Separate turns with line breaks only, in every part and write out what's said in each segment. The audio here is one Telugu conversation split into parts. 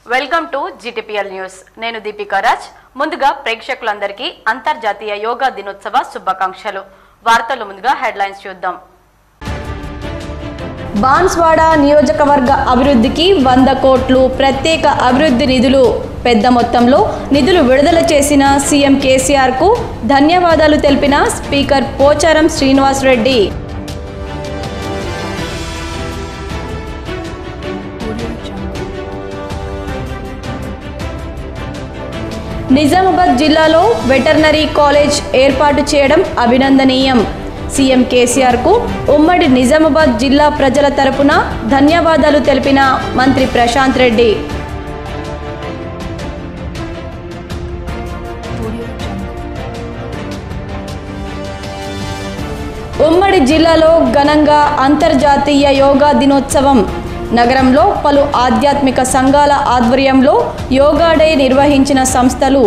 వెల్కమ్ టు జిటిపిఎల్ న్యూస్ నేను దీపికా రాజ్ ముందుగా ప్రేక్షకులందరికీ అంతర్జాతీయ యోగా దినోత్సవ శుభాకాంక్షలు వార్తలు ముందుగా హెడ్లైన్స్ చూద్దాం
బాన్స్వాడ నియోజకవర్గ అభివృద్ధికి వంద కోట్లు ప్రత్యేక అభివృద్ధి నిధులు పెద్ద మొత్తంలో నిధులు విడుదల చేసిన సీఎం కేసీఆర్కు ధన్యవాదాలు తెలిపిన స్పీకర్ పోచారం శ్రీనివాస్ రెడ్డి నిజామాబాద్ జిల్లాలో వెటర్నరీ కాలేజ్ ఏర్పాటు చేయడం అభినందనీయం సీఎం కేసీఆర్కు ఉమ్మడి నిజామాబాద్ జిల్లా ప్రజల తరపున ధన్యవాదాలు తెలిపిన మంత్రి ప్రశాంత్ రెడ్డి ఉమ్మడి జిల్లాలో ఘనంగా అంతర్జాతీయ యోగా దినోత్సవం నగరంలో పలు ఆధ్యాత్మిక సంఘాల ఆధ్వర్యంలో యోగా డే నిర్వహించిన సంస్థలు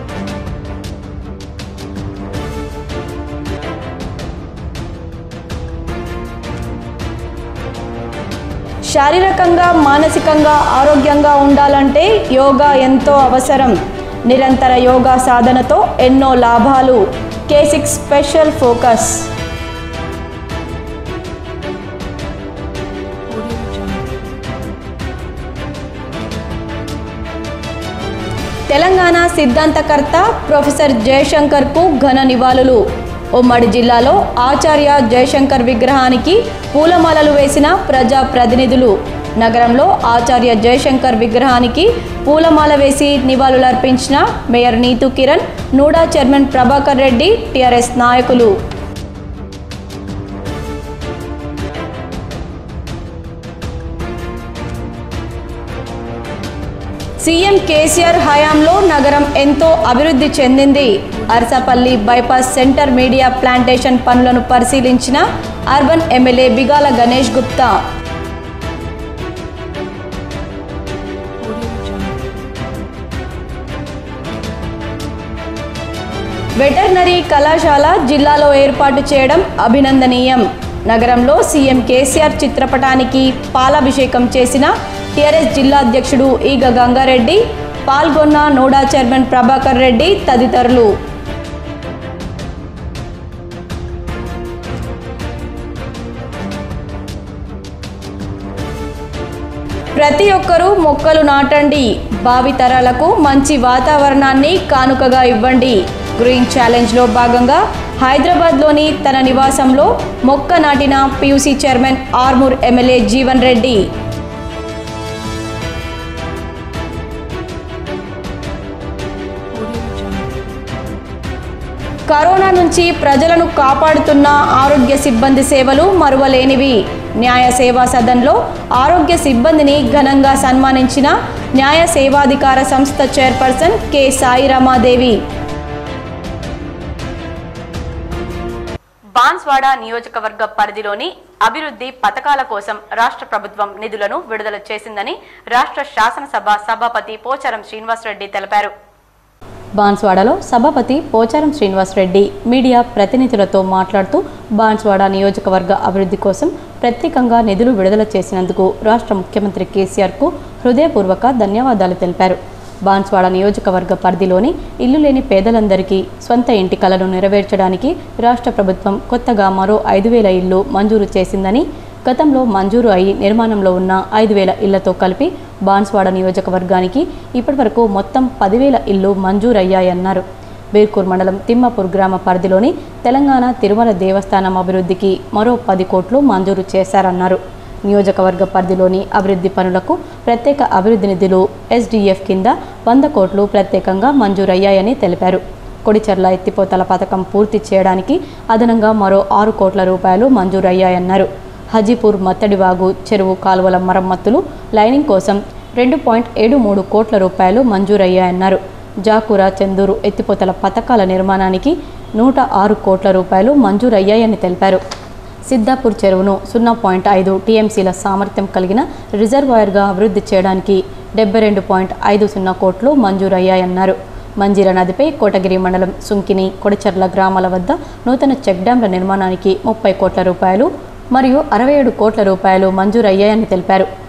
శారీరకంగా మానసికంగా ఆరోగ్యంగా ఉండాలంటే యోగా ఎంతో అవసరం నిరంతర యోగా సాధనతో ఎన్నో లాభాలు K six special focus Telangana సిద్ధాంతకర్త ప్రొఫెసర్ జయశంకర్కు ఘన నివాళులు ఉమ్మడి జిల్లాలో ఆచార్య జయశంకర్ విగ్రహానికి పూలమాలలు వేసిన ప్రజా ప్రతినిధులు నగరంలో ఆచార్య జయశంకర్ విగ్రహానికి పూలమాల వేసి నివాళులర్పించిన mayor Neetu Kiran NUDA chairman Prabhakar Reddy TRS నాయకులు సీఎం కేసీఆర్ హయాంలో నగరం ఎంతో అభివృద్ధి చెందింది Arasapalli bypass centre media plantation పనులను పరిశీలించిన urban MLA Bigala Ganesh Gupta veterinary కళాశాల జిల్లాలో ఏర్పాటు చేయడం అభినందనీయం నగరంలో సీఎం కేసీఆర్ చిత్రపటానికి పాలాభిషేకం చేసిన టీఆర్ఎస్ జిల్లా అధ్యక్షుడు ఈగ గంగారెడ్డి పాల్గొన్న నోడా చైర్మన్ ప్రభాకర్ రెడ్డి తదితరులు ప్రతి ఒక్కరూ మొక్కలు నాటండి భావితరాలకు మంచి వాతావరణాన్ని కానుకగా ఇవ్వండి గ్రీన్ ఛాలెంజ్లో భాగంగా హైదరాబాద్లోని తన నివాసంలో మొక్క నాటిన PUC chairman Armoor MLA Jeevan Reddy corona నుంచి ప్రజలను కాపాడుతున్న ఆరోగ్య సిబ్బంది సేవలు మరువలేనివి న్యాయ సేవా సదన్లో ఆరోగ్య సిబ్బందిని ఘనంగా సన్మానించిన న్యాయ సేవాధికార సంస్థ చైర్పర్సన్ కె సాయి రమాదేవి
బాన్స్వాడ నియోజకవర్గ పరిధిలోని అభివృద్ధి పథకాల కోసం రాష్ట్ర ప్రభుత్వం నిధులను విడుదల చేసిందని రాష్ట్ర శాసనసభ సభాపతి పోచారం శ్రీనివాసరెడ్డి తెలిపారు
బాన్స్వాడలో సభాపతి పోచారం శ్రీనివాస్ రెడ్డి మీడియా ప్రతినిధులతో మాట్లాడుతూ బాన్స్వాడ నియోజకవర్గ అభివృద్ధి కోసం ప్రత్యేకంగా నిధులు విడుదల చేసినందుకు రాష్ట్ర ముఖ్యమంత్రి కేసీఆర్కు హృదయపూర్వక ధన్యవాదాలు తెలిపారు బాన్స్వాడ నియోజకవర్గ పరిధిలోని ఇల్లు లేని పేదలందరికీ స్వంత ఇంటి కలను నెరవేర్చడానికి రాష్ట్ర ప్రభుత్వం కొత్తగా మరో ఐదు వేల ఇల్లు మంజూరు చేసిందని గతంలో మంజూరు అయి నిర్మాణంలో ఉన్న ఐదు వేల ఇళ్లతో కలిపి బాన్స్వాడ నియోజకవర్గానికి ఇప్పటివరకు మొత్తం పదివేల ఇళ్లు మంజూరయ్యాయన్నారు బీర్కూర్ మండలం తిమ్మాపూర్ గ్రామ పరిధిలోని తెలంగాణ తిరుమల దేవస్థానం అభివృద్ధికి మరో పది కోట్లు మంజూరు చేశారన్నారు నియోజకవర్గ పరిధిలోని అభివృద్ధి పనులకు ప్రత్యేక అభివృద్ధి నిధులు ఎస్డీఎఫ్ కింద వంద కోట్లు ప్రత్యేకంగా మంజూరయ్యాయని తెలిపారు కొడిచెర్ల ఎత్తిపోతల పథకం పూర్తి చేయడానికి అదనంగా మరో ఆరు కోట్ల రూపాయలు మంజూరయ్యాయన్నారు హజీపూర్ మత్తడివాగు చెరువు కాలువల మరమ్మతులు లైనింగ్ కోసం రెండు పాయింట్ ఏడు మూడు కోట్ల రూపాయలు మంజూరయ్యాయన్నారు జాకూర చందూరు ఎత్తిపోతల పథకాల నిర్మాణానికి నూట ఆరు కోట్ల రూపాయలు మంజూరయ్యాయని తెలిపారు సిద్ధాపూర్ చెరువును సున్నా పాయింట్ ఐదు టీఎంసీల సామర్థ్యం కలిగిన రిజర్వాయర్గా అభివృద్ధి చేయడానికి డెబ్బై రెండు పాయింట్ ఐదు సున్నా కోట్లు మంజూరయ్యాయన్నారు మంజీర నదిపై కోటగిరి మండలం సుంకిని కొడచర్ల గ్రామాల వద్ద నూతన చెక్ డ్యాంల నిర్మాణానికి ముప్పై కోట్ల రూపాయలు మరియు అరవై ఏడు కోట్ల రూపాయలు మంజూరయ్యాయని తెలిపారు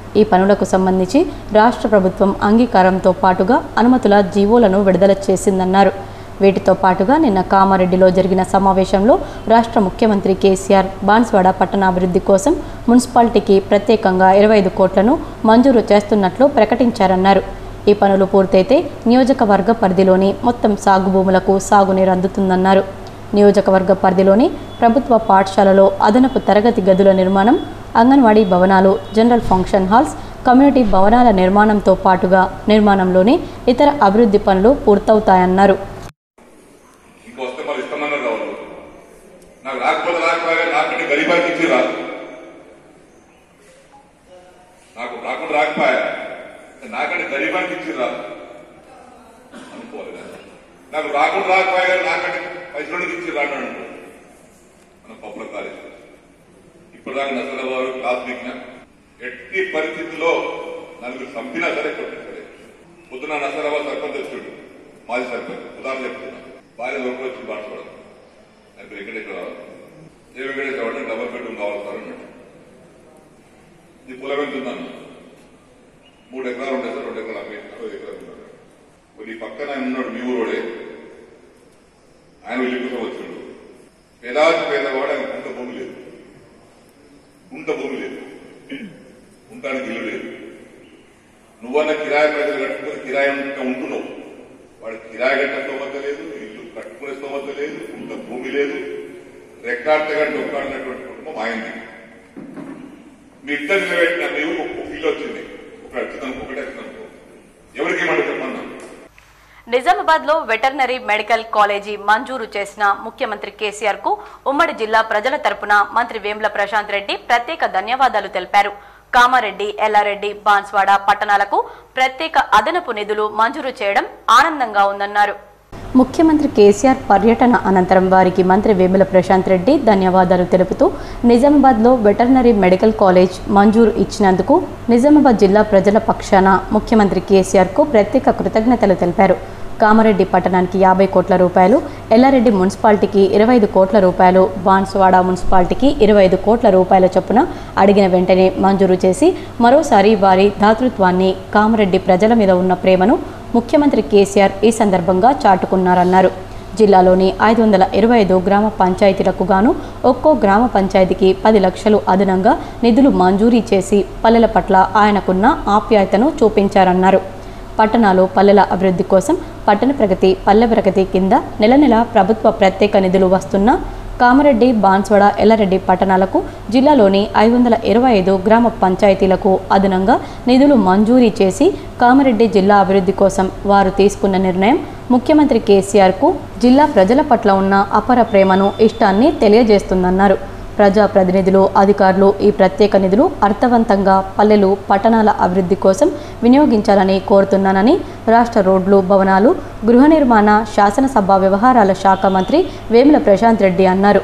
ఈ పనులకు సంబంధించి రాష్ట్ర ప్రభుత్వం అంగీకారంతో పాటుగా అనుమతుల జీవోలను విడుదల చేసిందన్నారు వీటితో పాటుగా నిన్న కామారెడ్డిలో జరిగిన సమావేశంలో రాష్ట్ర ముఖ్యమంత్రి కేసీఆర్ బాన్స్వాడ పట్టణాభివృద్ధి కోసం మున్సిపాలిటీకి ప్రత్యేకంగా ఇరవై ఐదు కోట్లను మంజూరు చేస్తున్నట్లు ప్రకటించారన్నారు ఈ పనులు పూర్తయితే నియోజకవర్గ పరిధిలోని మొత్తం సాగు భూములకు సాగునీరు అందుతుందన్నారు నియోజకవర్గ పరిధిలోని ప్రభుత్వ పాఠశాలలో అదనపు తరగతి గదుల నిర్మాణం అంగన్వాడీ భవనాలు జనరల్ ఫంక్షన్ హాల్స్ కమ్యూనిటీ భవనాల నిర్మాణంతో పాటుగా నిర్మాణంలోని ఇతర అభివృద్ధి పనులు పూర్తవుతాయన్నారు
ఇంకో వస్తే మరి ఇస్తామన్నారు కావాలి నాకు రాకపోతే రాకపోయా నాకంటే గరీబానికి ఇచ్చిరా నాకు రాకుండా రాకపోయా నాకంటే గరీబానికి ఇచ్చిరా అనుకోవాలి కదా. నాకు రాకుండా రాకపోయా నాకంటే పైసలోనికి ఇచ్చిరా అన్నాడు మన పప్పుల కాలేజ్ ఇప్పటిదాకా నసల వారు క్లాస్ దిగిన ఎట్టి పరిస్థితుల్లో నలుగురు చంపినా సరే కొట్టించలే పొద్దున నసరాబాద్ సర్పంచ్ వచ్చాడు మాజీ సర్పంచ్ ఉదాహరణ చెప్తున్నా భార్య లోపల వచ్చి మాట్లాడదు ఆయన వెంకటేశ్వరరావు ఏ వెంకటేశ్వరరావు అంటే డబల్ బెడ్రూమ్ కావాలి సార్ అన్నట్టు నీ పొలం ఎంత ఉందన్న మూడు ఎకరాలు ఉంటాయి సార్ రెండు ఎకరాలు అరవై అరవై ఎకరాలు ఉన్నారు నీ పక్కన ఆయన ఉన్నాడు మీ ఊరోడే ఆయన వెళ్ళి కోసం వచ్చాడు పేదాది పేదవాడు ఆయన గుంట భూమి లేదు గుంట భూమి లేదు ఉండడానికి ఇల్లు లేదు నువ్వన్న కిరాయి ప్రజలు కట్టుకుని కిరాయి ఉంటే ఉంటున్నావు వాడు కిరాయి కట్ట స్తోమత లేదు ఇల్లు కట్టుకునే స్తోమత లేదు ఇంత భూమి లేదు రెక్కాడితే కంటే ఒక్కాడినటువంటి కుటుంబం ఆయనది మీ ఇద్దరు నిలబెట్టిన మీరు ఒక ఫీల్ వచ్చింది ఒక అర్చుతాను ఒకటే అర్చుతాను ఎవరికి ఏమంటే చెప్పన్నా
నిజామాబాద్ లో వెటర్నరీ మెడికల్ కాలేజీ మంజూరు చేసిన ముఖ్యమంత్రి కేసీఆర్ కు ఉమ్మడి జిల్లా ప్రజల తరపున మంత్రి వేముల ప్రశాంత్ రెడ్డి ప్రత్యేక ధన్యవాదాలు తెలిపారు కామారెడ్డి ఎల్లారెడ్డి బాన్స్వాడ పట్టణాలకు ప్రత్యేక అదనపు నిధులు మంజూరు చేయడం ఆనందంగా ఉందన్నారు
ముఖ్యమంత్రి కేసీఆర్ పర్యటన అనంతరం వారికి మంత్రి వేముల ప్రశాంత్ రెడ్డి ధన్యవాదాలు తెలుపుతూ నిజామాబాద్లో వెటర్నరీ మెడికల్ కాలేజ్ మంజూరు ఇచ్చినందుకు నిజామాబాద్ జిల్లా ప్రజల పక్షాన ముఖ్యమంత్రి కేసీఆర్కు ప్రత్యేక కృతజ్ఞతలు తెలిపారు కామారెడ్డి పట్టణానికి యాభై కోట్ల రూపాయలు ఎల్లారెడ్డి మున్సిపాలిటీకి ఇరవై ఐదు కోట్ల రూపాయలు బాన్సువాడ మున్సిపాలిటీకి ఇరవై ఐదు కోట్ల రూపాయల చొప్పున అడిగిన వెంటనే మంజూరు చేసి మరోసారి వారి దాతృత్వాన్ని కామారెడ్డి ప్రజల మీద ఉన్న ప్రేమను ముఖ్యమంత్రి కేసీఆర్ ఈ సందర్భంగా చాటుకున్నారన్నారు జిల్లాలోని ఐదు వందల ఇరవై ఐదు గ్రామ పంచాయతీలకు గాను ఒక్కో గ్రామ పంచాయతీకి పది లక్షలు అదనంగా నిధులు మంజూరీ చేసి పల్లెల పట్ల ఆయనకున్న ఆప్యాయతను చూపించారన్నారు పట్టణాలు పల్లెల అభివృద్ధి కోసం పట్టణ ప్రగతి పల్లె ప్రగతి కింద నెల నెల ప్రభుత్వ ప్రత్యేక నిధులు వస్తున్న కామారెడ్డి బాన్స్వాడ ఎల్లారెడ్డి పట్టణాలకు జిల్లాలోని ఐదు వందల ఇరవై ఐదు గ్రామ పంచాయతీలకు అదనంగా నిధులు మంజూరీ చేసి కామారెడ్డి జిల్లా అభివృద్ధి కోసం వారు తీసుకున్న నిర్ణయం ముఖ్యమంత్రి కేసీఆర్కు జిల్లా ప్రజల పట్ల ఉన్న అపర ప్రేమను ఇష్టాన్ని తెలియజేస్తుందన్నారు ప్రజాప్రతినిధులు అధికారులు ఈ ప్రత్యేక నిధులు అర్థవంతంగా పల్లెలు పట్టణాల అభివృద్ధి కోసం వినియోగించాలని కోరుతున్నానని రాష్ట్ర రోడ్లు భవనాలు గృహ నిర్మాణ శాసనసభ వ్యవహారాల శాఖ మంత్రి వేముల ప్రశాంత్ రెడ్డి అన్నారు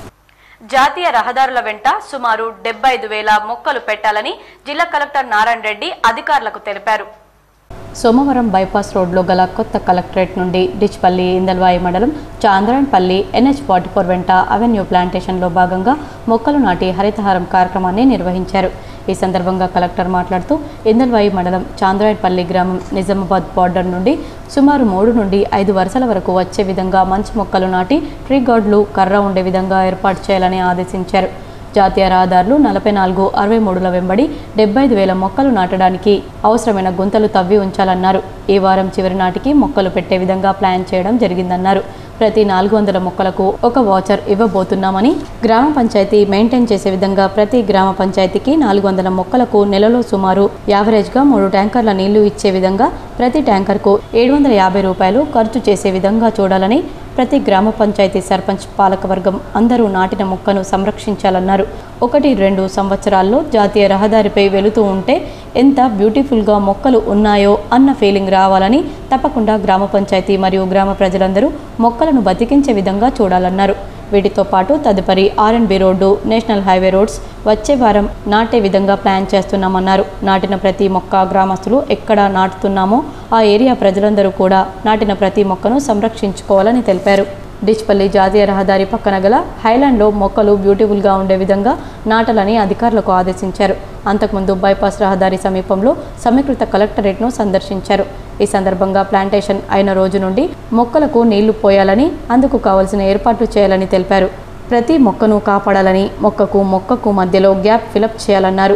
జాతీయ రహదారుల వెంట సుమారు డెబ్బై ఐదు వేల మొక్కలు పెట్టాలని జిల్లా కలెక్టర్ నారాయణ రెడ్డి అధికారులకు తెలిపారు
సోమవారం బైపాస్ రోడ్లో గల కొత్త కలెక్టరేట్ నుండి డిచ్పల్లి ఇందల్వాయి మండలం చాంద్రాయణపల్లి ఎన్హెచ్ ఫార్టీ ఫోర్ వెంట అవెన్యూ ప్లాంటేషన్లో భాగంగా మొక్కలు నాటి హరితహారం కార్యక్రమాన్ని నిర్వహించారు ఈ సందర్భంగా కలెక్టర్ మాట్లాడుతూ ఇందల్వాయి మండలం చాంద్రాయణపల్లి గ్రామం నిజామాబాద్ బార్డర్ నుండి సుమారు మూడు నుండి ఐదు వరుసల వరకు వచ్చే విధంగా మంచి మొక్కలు నాటి ట్రీ గార్డులు కర్ర ఉండే విధంగా ఏర్పాటు చేయాలని ఆదేశించారు జాతీయ రహదారులు నలభై నాలుగు అరవై మూడుల వెంబడి డెబ్బై ఐదు వేల మొక్కలు నాటడానికి అవసరమైన గుంతలు తవ్వి ఉంచాలన్నారు ఈ వారం చివరి నాటికి మొక్కలు పెట్టే విధంగా ప్లాన్ చేయడం జరిగిందన్నారు ప్రతి నాలుగు వందల మొక్కలకు ఒక వాచర్ ఇవ్వబోతున్నామని గ్రామ పంచాయతీ మెయింటైన్ చేసే విధంగా ప్రతి గ్రామ పంచాయతీకి నాలుగు వందల మొక్కలకు నెలలో సుమారు యావరేజ్గా మూడు ట్యాంకర్ల నీళ్లు ఇచ్చే విధంగా ప్రతి ట్యాంకర్కు ఏడు వందల యాభై రూపాయలు ఖర్చు చేసే విధంగా చూడాలని ప్రతి గ్రామ పంచాయతీ సర్పంచ్ పాలకవర్గం అందరూ నాటిన మొక్కను సంరక్షించాలన్నారు ఒకటి రెండు సంవత్సరాల్లో జాతీయ రహదారిపై వెళుతూ ఉంటే ఎంత బ్యూటిఫుల్గా మొక్కలు ఉన్నాయో అన్న ఫీలింగ్ రావాలని తప్పకుండా గ్రామ పంచాయతీ మరియు గ్రామ ప్రజలందరూ మొక్కలను బతికించే విధంగా చూడాలన్నారు వీటితో పాటు తదుపరి R N B road national highway roads వచ్చే వారం నాటే విధంగా ప్లాన్ చేస్తున్నామన్నారు నాటిన ప్రతి మొక్క గ్రామస్తులు ఎక్కడ నాటుతున్నామో ఆ ఏరియా ప్రజలందరూ కూడా నాటిన ప్రతి మొక్కను సంరక్షించుకోవాలని తెలిపారు డిచ్పల్లి జాతీయ రహదారి పక్కన గల హైలాండ్లో మొక్కలు బ్యూటిఫుల్గా ఉండే విధంగా నాటాలని అధికారులకు ఆదేశించారు అంతకుముందు బైపాస్ రహదారి సమీపంలో సమీకృత కలెక్టరేట్ను సందర్శించారు ఈ సందర్భంగా ప్లాంటేషన్ అయిన రోజు నుండి మొక్కలకు నీళ్లు పోయాలని అందుకు కావలసిన ఏర్పాట్లు చేయాలని తెలిపారు ప్రతి మొక్కను కాపాడాలని మొక్కకు మొక్కకు మధ్యలో గ్యాప్ ఫిలప్ చేయాలన్నారు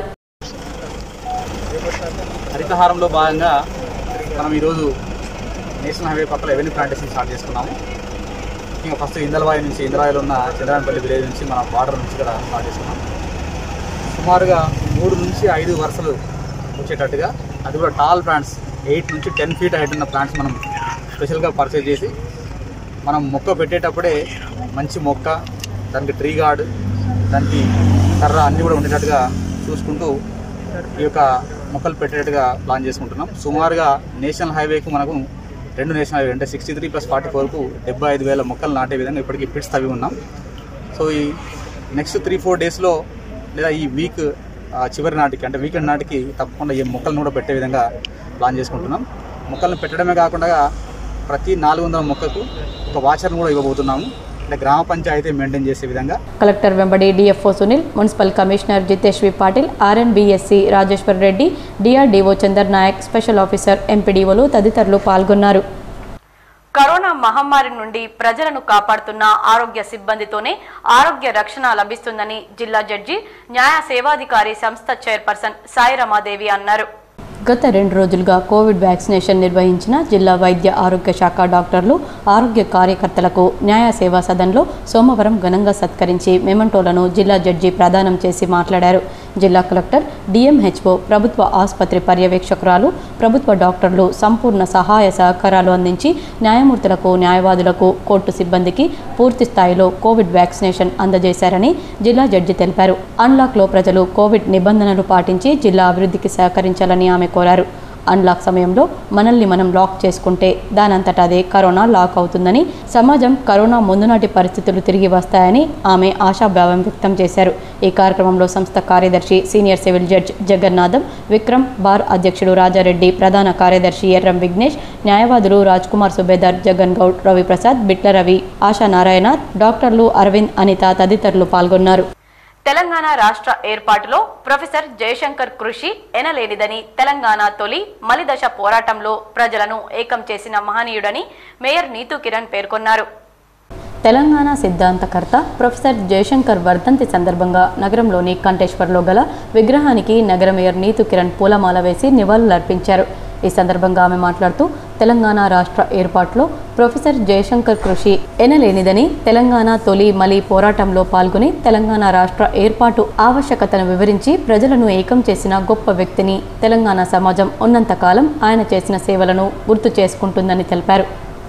హరితహారంలో భాగంగా మనం ఈరోజు నేషనల్ హైవే పక్కన రెవెన్యూ ప్లాంటేషన్ స్టార్ట్ చేసుకున్నాము ఇంకా ఫస్ట్ ఇందలవాయి నుంచి ఇంద్రాయిలో ఉన్న చంద్రాయనపల్లి విలేజ్ నుంచి మన బార్డర్ నుంచి ఇక్కడ స్టార్ట్ చేసుకున్నాం సుమారుగా మూడు నుంచి ఐదు వరుసలు వచ్చేటట్టుగా అది కూడా టాల్ ప్లాంట్స్ ఎయిట్ నుంచి టెన్ ఫీట్ హైట్ ఉన్న ప్లాంట్స్ మనం స్పెషల్గా పర్చేజ్ చేసి మనం మొక్క పెట్టేటప్పుడే మంచి మొక్క దానికి ట్రీ గార్డ్ దానికి కర్ర అన్నీ కూడా ఉండేటట్టుగా చూసుకుంటూ ఈ యొక్క మొక్కలు పెట్టేటట్టుగా ప్లాన్ చేసుకుంటున్నాం సుమారుగా నేషనల్ హైవేకు మనకు రెండు నేషనల్ హైవే అంటే సిక్స్టీ త్రీ ప్లస్ ఫార్టీ ఫోర్కు డెబ్బై ఐదు వేల మొక్కలు నాటే విధంగా ఇప్పటికీ పిట్స్ తవ్వి ఉన్నాం సో ఈ నెక్స్ట్ త్రీ ఫోర్ డేస్లో లేదా ఈ వీక్ చివరి నాటికి అంటే వీకెండ్ నాటికి తప్పకుండా ఈ మొక్కలను కూడా పెట్టే విధంగా ప్లాన్ చేసుకుంటున్నాం మొక్కలను పెట్టడమే కాకుండా ప్రతి నాలుగు వందల మొక్కకు ఒక వాచర్ను కూడా ఇవ్వబోతున్నాము అంటే గ్రామ పంచాయతీ మెయింటైన్ చేసే విధంగా
కలెక్టర్ వెంబడి DFO Sunil municipal commissioner Jitesh V Patil R N B S C Rajeshwar Reddy DRDO Chander Naik special officer ఎంపీడీఓలు తదితరులు పాల్గొన్నారు
కరోనా మహమ్మారి నుండి ప్రజలను కాపాడుతున్న ఆరోగ్య సిబ్బందితోనే ఆరోగ్య రక్షణ లభిస్తుందని జిల్లా జడ్జి న్యాయ సేవాధికారి సంస్థ చైర్పర్సన్ సాయి రమాదేవి అన్నారు
గత రెండు రోజులుగా కోవిడ్ వ్యాక్సినేషన్ నిర్వహించిన జిల్లా వైద్య ఆరోగ్య శాఖ డాక్టర్లు ఆరోగ్య కార్యకర్తలకు న్యాయ సేవా సదన్లో సోమవారం ఘనంగా సత్కరించి మెమంటోలను జిల్లా జడ్జి ప్రదానం చేసి మాట్లాడారు జిల్లా కలెక్టర్ డిఎంహెచ్ఓ ప్రభుత్వ ఆసుపత్రి పర్యవేక్షకురాలు ప్రభుత్వ డాక్టర్లు సంపూర్ణ సహాయ సహకారాలు అందించి న్యాయమూర్తులకు న్యాయవాదులకు కోర్టు సిబ్బందికి పూర్తి స్థాయిలో కోవిడ్ వ్యాక్సినేషన్ అందజేశారని జిల్లా జడ్జి తెలిపారు అన్లాక్లో ప్రజలు కోవిడ్ నిబంధనలు పాటించి జిల్లా అభివృద్ధికి సహకరించాలని ఆమె కోరారు అన్లాక్ సమయంలో మనల్ని మనం లాక్ చేసుకుంటే దానంతట అదే కరోనా లాక్ అవుతుందని సమాజం కరోనా ముందునాటి పరిస్థితులు తిరిగి వస్తాయని ఆమె ఆశాభావం వ్యక్తం చేశారు ఈ కార్యక్రమంలో సంస్థ కార్యదర్శి senior civil judge Jagannatham Vikram bar అధ్యక్షుడు రాజారెడ్డి ప్రధాన కార్యదర్శి ఎర్రం విఘ్నేష్ న్యాయవాదులు రాజ్ కుమార్ సుబేదార్ జగన్ గౌడ్ రవిప్రసాద్ బిట్ల రవి ఆశా నారాయణ డాక్టర్లు అరవింద్ అనిత తదితరులు పాల్గొన్నారు
తెలంగాణ రాష్ట్ర ఏర్పాటులో ప్రొఫెసర్ జయశంకర్ కృషి ఎనలేనిదని తెలంగాణ తొలి మలిదశ పోరాటంలో ప్రజలను ఏకం చేసిన మహనీయుడని మేయర్ నీతూ కిరణ్ పేర్కొన్నారు
తెలంగాణ సిద్ధాంతకర్త ప్రొఫెసర్ జయశంకర్ వర్ధంతి సందర్భంగా నగరంలోని కంటేశ్వర్లో గల విగ్రహానికి నగర మేయర్ నీతు కిరణ్ పూలమాల వేసి నివాళులర్పించారు ఈ సందర్భంగా ఆమె మాట్లాడుతూ తెలంగాణ రాష్ట్ర ఏర్పాటులో ప్రొఫెసర్ జయశంకర్ కృషి ఎనలేనిదని తెలంగాణ తొలి మలి పోరాటంలో పాల్గొని తెలంగాణ రాష్ట్ర ఏర్పాటు ఆవశ్యకతను వివరించి ప్రజలను ఏకం చేసిన గొప్ప వ్యక్తిని తెలంగాణ సమాజం ఉన్నంతకాలం ఆయన చేసిన సేవలను గుర్తు చేసుకుంటుందని తెలిపారు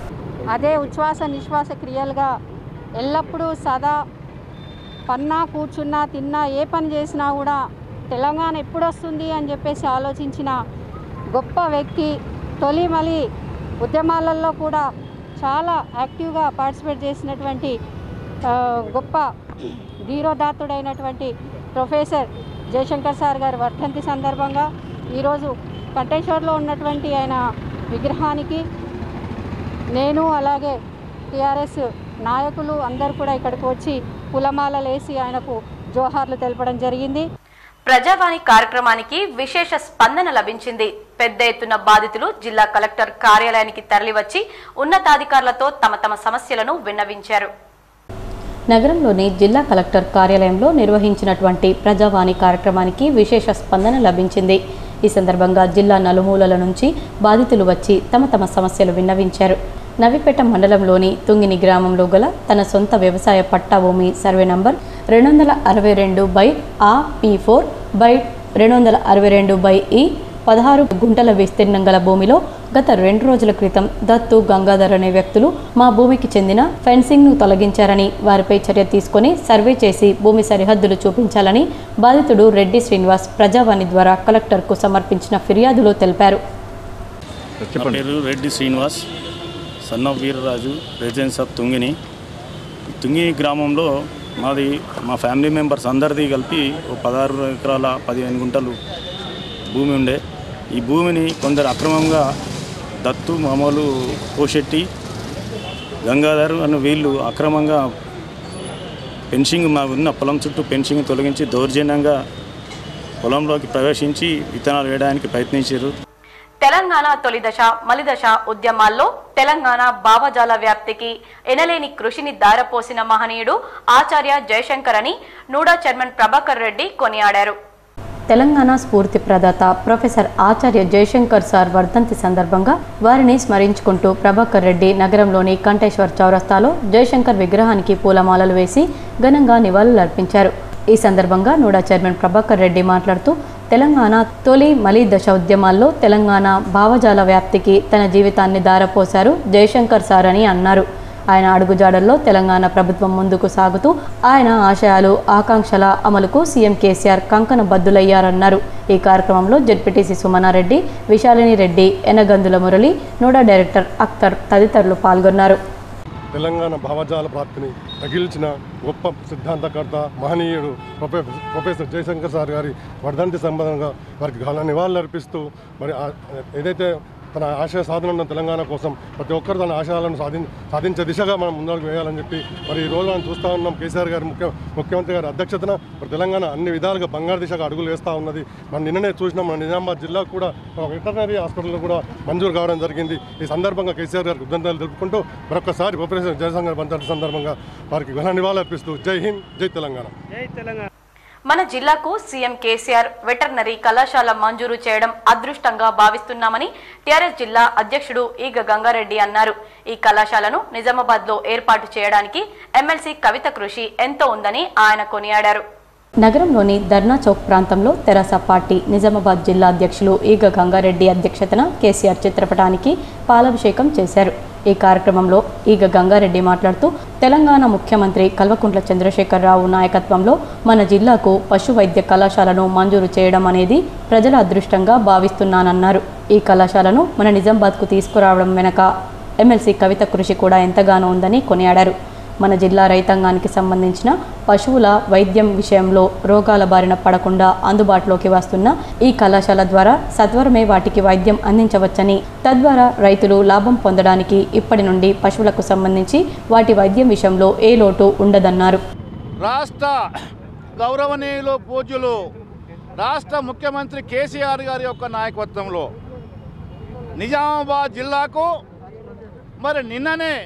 అదే ఉచ్ఛ్వాస నిశ్వాస క్రియలుగా ఎల్లప్పుడూ సదా పన్నా కూర్చున్నా తిన్నా ఏ పని చేసినా కూడా తెలంగాణ ఎప్పుడు వస్తుంది అని చెప్పేసి ఆలోచించిన గొప్ప వ్యక్తి తొలిమలి ఉద్యమాలలో కూడా చాలా యాక్టివ్గా పార్టిసిపేట్ చేసినటువంటి ఆ, గొప్ప ధీరోదాత్తుడైనటువంటి ప్రొఫెసర్ జయశంకర్ సార్ గారి వర్ధంతి సందర్భంగా ఈరోజు కంటేశ్వర్లో ఉన్నటువంటి ఆయన విగ్రహానికి నేను అలాగే టీఆర్ఎస్ నాయకులు అందరూ కూడా ఇక్కడికి వచ్చి పులమాలలు వేసి ఆయనకు జోహార్లు తెలపడం జరిగింది
ప్రజావాణి కార్యక్రమానికి విశేష స్పందన లభించింది పెద్ద ఎత్తున బాధితులు జిల్లా కలెక్టర్ కార్యాలయానికి తరలివచ్చి ఉన్నతాధికారులతో తమ తమ సమస్యలను విన్నవించారు
నగరంలోని జిల్లా కలెక్టర్ కార్యాలయంలో నిర్వహించినటువంటి ప్రజావాణి కార్యక్రమానికి విశేష స్పందన లభించింది ఈ సందర్భంగా జిల్లా నలుమూలల నుంచి బాధితులు వచ్చి తమ తమ సమస్యలు విన్నవించారు నవిపేట మండలంలోని తుంగిని గ్రామంలో గల తన సొంత వ్యవసాయ పట్టా భూమి సర్వే నంబర్ రెండు వందల అరవై రెండు బై ఆ పి ఫోర్ బై రెండు వందల అరవై రెండు బై ఈ పదహారు గుంటల విస్తీర్ణం గల భూమిలో గత రెండు రోజుల క్రితం దత్తు గంగాధర్ అనే వ్యక్తులు మా భూమికి చెందిన ఫెన్సింగ్ను తొలగించారని వారిపై చర్య తీసుకొని సర్వే చేసి భూమి సరిహద్దులు చూపించాలని బాధితుడు రెడ్డి శ్రీనివాస్ ప్రజావాణి ద్వారా కలెక్టర్కు సమర్పించిన ఫిర్యాదులో తెలిపారు
నా పేరు Reddy Srinivas son of Veeraraju residence of Tungini Tungini గ్రామంలో మాది మా ఫ్యామిలీ మెంబర్స్ అందరిది కలిపి ఒక పదహారు ఎకరాల పదిహేను గుంటలు భూమి ఉండే ఈ భూమిని కొందరు అక్రమంగా దత్తు మామూలు పోషెట్టి గంగాధర్ అని వీళ్ళు అక్రమంగా పెన్షింగ్ మా ఉన్న పొలం చుట్టూ పెన్షింగ్ తొలగించి దౌర్జన్యంగా పొలంలోకి ప్రవేశించి విత్తనాలు వేయడానికి ప్రయత్నించారు
తెలంగాణ తొలి దశ మలిదశ ఉద్యమాల్లో తెలంగాణ భావజాల వ్యాప్తికి ఎనలేని కృషిని దారపోసిన మహనీయుడు ఆచార్య జయశంకర్ అని నూడా చైర్మన్ ప్రభాకర్ రెడ్డి కొనియాడారు
తెలంగాణ స్ఫూర్తి ప్రదాత ప్రొఫెసర్ ఆచార్య జయశంకర్ సార్ వర్ధంతి సందర్భంగా వారిని స్మరించుకుంటూ ప్రభాకర్ రెడ్డి నగరంలోని కంఠేశ్వర్ చౌరస్తాలో జయశంకర్ విగ్రహానికి పూలమాలలు వేసి ఘనంగా నివాళులర్పించారు ఈ సందర్భంగా నూడా చైర్మన్ ప్రభాకర్ రెడ్డి మాట్లాడుతూ తెలంగాణ తొలి మలి దశ ఉద్యమాల్లో తెలంగాణ భావజాల వ్యాప్తికి తన జీవితాన్ని దారపోశారు జయశంకర్ సార్ అని అన్నారు ఆయన అడుగుజాడల్లో తెలంగాణ ప్రభుత్వం ముందుకు సాగుతూ ఆయన ఆశయాలు ఆకాంక్షల అమలుకు సీఎం కేసీఆర్ కంకణ బద్దులయ్యారన్నారు ఈ కార్యక్రమంలో జడ్పీటీసీ సుమనారెడ్డి విశాలిని రెడ్డి ఎనగందుల మురళి నోడా డైరెక్టర్ అఖ్తర్ తదితరులు పాల్గొన్నారు
తెలంగాణ భావజాల ప్రాప్తిని తగిల్చిన గొప్ప సిద్ధాంతకర్త మహనీయుడు ప్రొఫెసర్ ప్రొఫెసర్ జయశంకర్ సార్ గారి వర్ధంతి సంబంధంగా వారికి ఘన నివాళులు అర్పిస్తూ మరి ఆ- ఏదైతే తన ఆశయ సాధన ఉన్న తెలంగాణ కోసం ప్రతి ఒక్కరు తన ఆశయాలను సాధి సాధించే దిశగా మనం ముందడుగు వేయాలని చెప్పి మరి ఈ రోజు మనం చూస్తూ ఉన్నాం కేసీఆర్ గారి ముఖ్య ముఖ్యమంత్రి గారి అధ్యక్షతన మరి తెలంగాణ అన్ని విధాలుగా బంగారు దిశగా అడుగులు వేస్తూ ఉన్నది మనం నిన్ననే చూసినాం మన నిజామాబాద్ జిల్లాకు కూడా ఒక వెటర్నరీ హాస్పిటల్ కూడా మంజూరు కావడం జరిగింది ఈ సందర్భంగా కేసీఆర్ గారికి కృతజ్ఞతలు తెలుపుకుంటూ మరొకసారి ప్రొఫెసర్ జయశంకర్ బంచాటి సందర్భంగా వారికి ఘన నివాళులు అర్పిస్తూ జై హింద్ జై తెలంగాణ
మన జిల్లాకు సీఎం కేసీఆర్ వెటర్నరీ కళాశాల మంజూరు చేయడం అదృష్టంగా భావిస్తున్నామని టీఆర్ఎస్ జిల్లా అధ్యక్షుడు ఈగ గంగారెడ్డి అన్నారు ఈ కళాశాలను నిజామాబాద్ లో ఏర్పాటు చేయడానికి ఎమ్మెల్సీ కవిత కృషి ఎంతో ఉందని ఆయన కొనియాడారు
నగరంలోని ధర్నా చౌక్ ప్రాంతంలో తెరాస పార్టీ నిజామాబాద్ జిల్లా అధ్యక్షులు ఈగ గంగారెడ్డి అధ్యక్షతన కేసీఆర్ చిత్రపటానికి పాలాభిషేకం చేశారు ఈ కార్యక్రమంలో ఈగ గంగారెడ్డి మాట్లాడుతూ తెలంగాణ ముఖ్యమంత్రి కల్వకుంట్ల చంద్రశేఖరరావు నాయకత్వంలో మన జిల్లాకు పశు వైద్య కళాశాలను మంజూరు చేయడం అనేది ప్రజల అదృష్టంగా భావిస్తున్నానన్నారు ఈ కళాశాలను మన నిజామాబాద్కు తీసుకురావడం వెనక ఎమ్మెల్సీ కవిత కృషి కూడా ఎంతగానో ఉందని కొనియాడారు మన జిల్లా రైతాంగానికి సంబంధించిన పశువుల వైద్యం విషయంలో రోగాల బారిన పడకుండా అందుబాటులోకి వస్తున్న ఈ కళాశాల ద్వారా సత్వరమే వాటికి వైద్యం అందించవచ్చని తద్వారా రైతులు లాభం పొందడానికి ఇప్పటి నుండి పశువులకు సంబంధించి వాటి వైద్యం విషయంలో ఏ లోటు ఉండదన్నారు
రాష్ట్ర గౌరవనీయులు పూజ్యులు రాష్ట్ర ముఖ్యమంత్రి కేసీఆర్ గారి యొక్క నాయకత్వంలో నిజామాబాద్ జిల్లాకు మరి నిన్ననే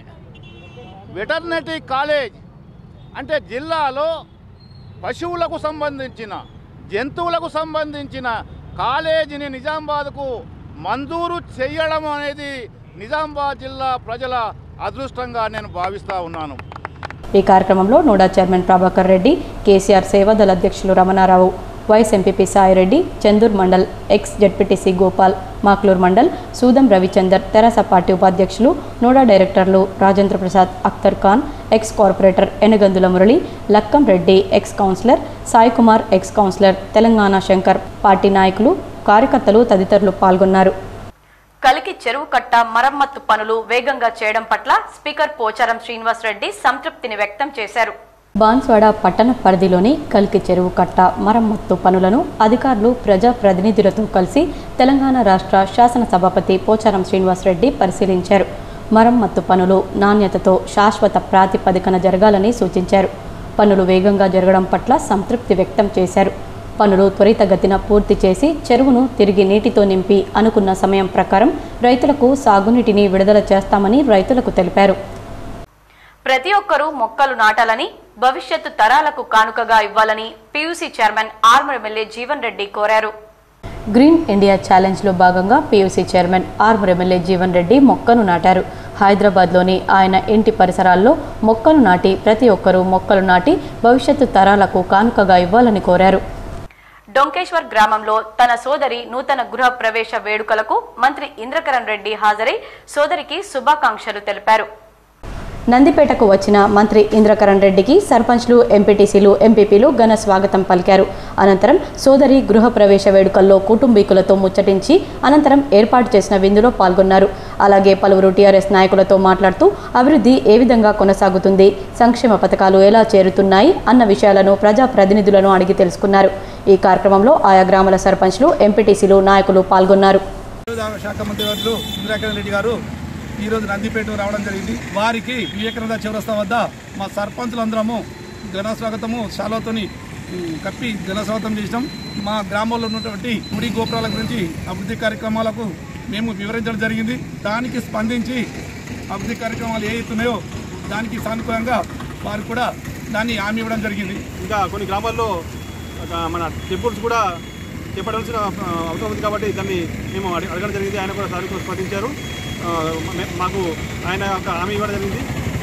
వెటర్నరీ కాలేజ్ అంటే జిల్లాలో పశువులకు సంబంధించిన జంతువులకు సంబంధించిన కాలేజీని నిజామాబాద్కు మంజూరు చేయడం అనేది నిజామాబాద్ జిల్లా ప్రజల అదృష్టంగా నేను భావిస్తూ ఉన్నాను
ఈ కార్యక్రమంలో నోడా చైర్మన్ ప్రభాకర్ రెడ్డి కేసీఆర్ సేవాదళ అధ్యక్షులు Ramanarao vice MPP Saireddy Chandur mandal ex ZPTC Gopal Makloor mandal Sudam Ravichander తెరాస పార్టీ ఉపాధ్యక్షులు నోడా డైరెక్టర్లు Rajendra Prasad Akhtar Khan ex corporator Enagandula Murali Lakkam Reddy ex councillor Sai Kumar ex councillor Telangana Shankar party నాయకులు కార్యకర్తలు తదితరులు పాల్గొన్నారు
కలికి చెరువు కట్ట మరమ్మత్తు పనులు వేగంగా చేయడం పట్ల స్పీకర్ పోచారం శ్రీనివాస్ రెడ్డి సంతృప్తిని వ్యక్తం చేశారు
బాన్స్వాడ పట్టణ పరిధిలోని కల్కి చెరువు కట్ట మరమ్మత్తు పనులను అధికారులు ప్రజా ప్రతినిధులతో కలిసి తెలంగాణ రాష్ట్ర శాసన సభాపతి పోచారం శ్రీనివాసరెడ్డి పరిశీలించారు మరమ్మత్తు పనులు నాణ్యతతో శాశ్వత ప్రాతిపదికన జరగాలని సూచించారు పనులు వేగంగా జరగడం పట్ల సంతృప్తి వ్యక్తం చేశారు పనులు త్వరితగతిన పూర్తి చేసి చెరువును తిరిగి నీటితో నింపి అనుకున్న సమయం ప్రకారం రైతులకు సాగునీటిని విడుదల చేస్తామని రైతులకు తెలిపారు
ప్రతి ఒక్కరూ మొక్కలు నాటాలని భవిష్యత్తు తరాలకు కానుకగా ఇవ్వాలని PUC chairman Armoor MLA Jeevan Reddy కోరారు
గ్రీన్ ఇండియా ఛాలెంజ్లో భాగంగా PUC chairman Armoor MLA Jeevan Reddy మొక్కను నాటారు హైదరాబాద్లోని ఆయన ఇంటి పరిసరాల్లో మొక్కలు నాటి ప్రతి ఒక్కరూ మొక్కలు నాటి భవిష్యత్తు తరాలకు కానుకగా ఇవ్వాలని కోరారు
డొంకేశ్వర్ గ్రామంలో తన సోదరి నూతన గృహ ప్రవేశ వేడుకలకు మంత్రి ఇంద్రకరణ్ రెడ్డి హాజరై సోదరికి శుభాకాంక్షలు తెలిపారు
నందిపేటకు వచ్చిన మంత్రి ఇంద్రకరణ్ రెడ్డికి సర్పంచ్లు ఎంపీటీసీలు ఎంపీపీలు ఘన స్వాగతం పలికారు అనంతరం సోదరి గృహ ప్రవేశ వేడుకల్లో కుటుంబీకులతో ముచ్చటించి అనంతరం ఏర్పాటు చేసిన విందులో పాల్గొన్నారు అలాగే పలువురు టీఆర్ఎస్ నాయకులతో మాట్లాడుతూ అభివృద్ధి ఏ విధంగా కొనసాగుతుంది సంక్షేమ పథకాలు ఎలా చేరుతున్నాయి అన్న విషయాలను ప్రజా ప్రతినిధులను అడిగి తెలుసుకున్నారు ఈ కార్యక్రమంలో ఆయా గ్రామాల సర్పంచ్లు ఎంపీటీసీలు నాయకులు పాల్గొన్నారు
శాఖ మంత్రి వర్యులు ఇంద్రాకరణ్ రెడ్డి గారు ఈరోజు నందిపేట రావడం జరిగింది వారికి వివేకానంద చౌరస్తా వద్ద మా సర్పంచులందరము ఘన స్వాగతము శాలోతోని ఉమ్, కప్పి ఘన స్వాగతం చేసినాం మా గ్రామంలో ఉన్నటువంటి గుడి గోపురాల గురించి అభివృద్ధి కార్యక్రమాలకు మేము వివరించడం జరిగింది దానికి స్పందించి అభివృద్ధి కార్యక్రమాలు ఏ ఉన్నాయో దానికి సానుకూలంగా వారు కూడా దాన్ని హామీ ఇవ్వడం జరిగింది
ఇంకా కొన్ని గ్రామాల్లో ఒక మన టెంపుల్స్ కూడా చేపట్టాల్సిన ఆ, అవసరం ఉంది కాబట్టి దాన్ని మేము అడి- అడగడం జరిగింది ఆయన కూడా సార్ స్పందించారు ఆ, మే- మాకు ఆయన ఒక హామీ ఇవ్వడం జరిగింది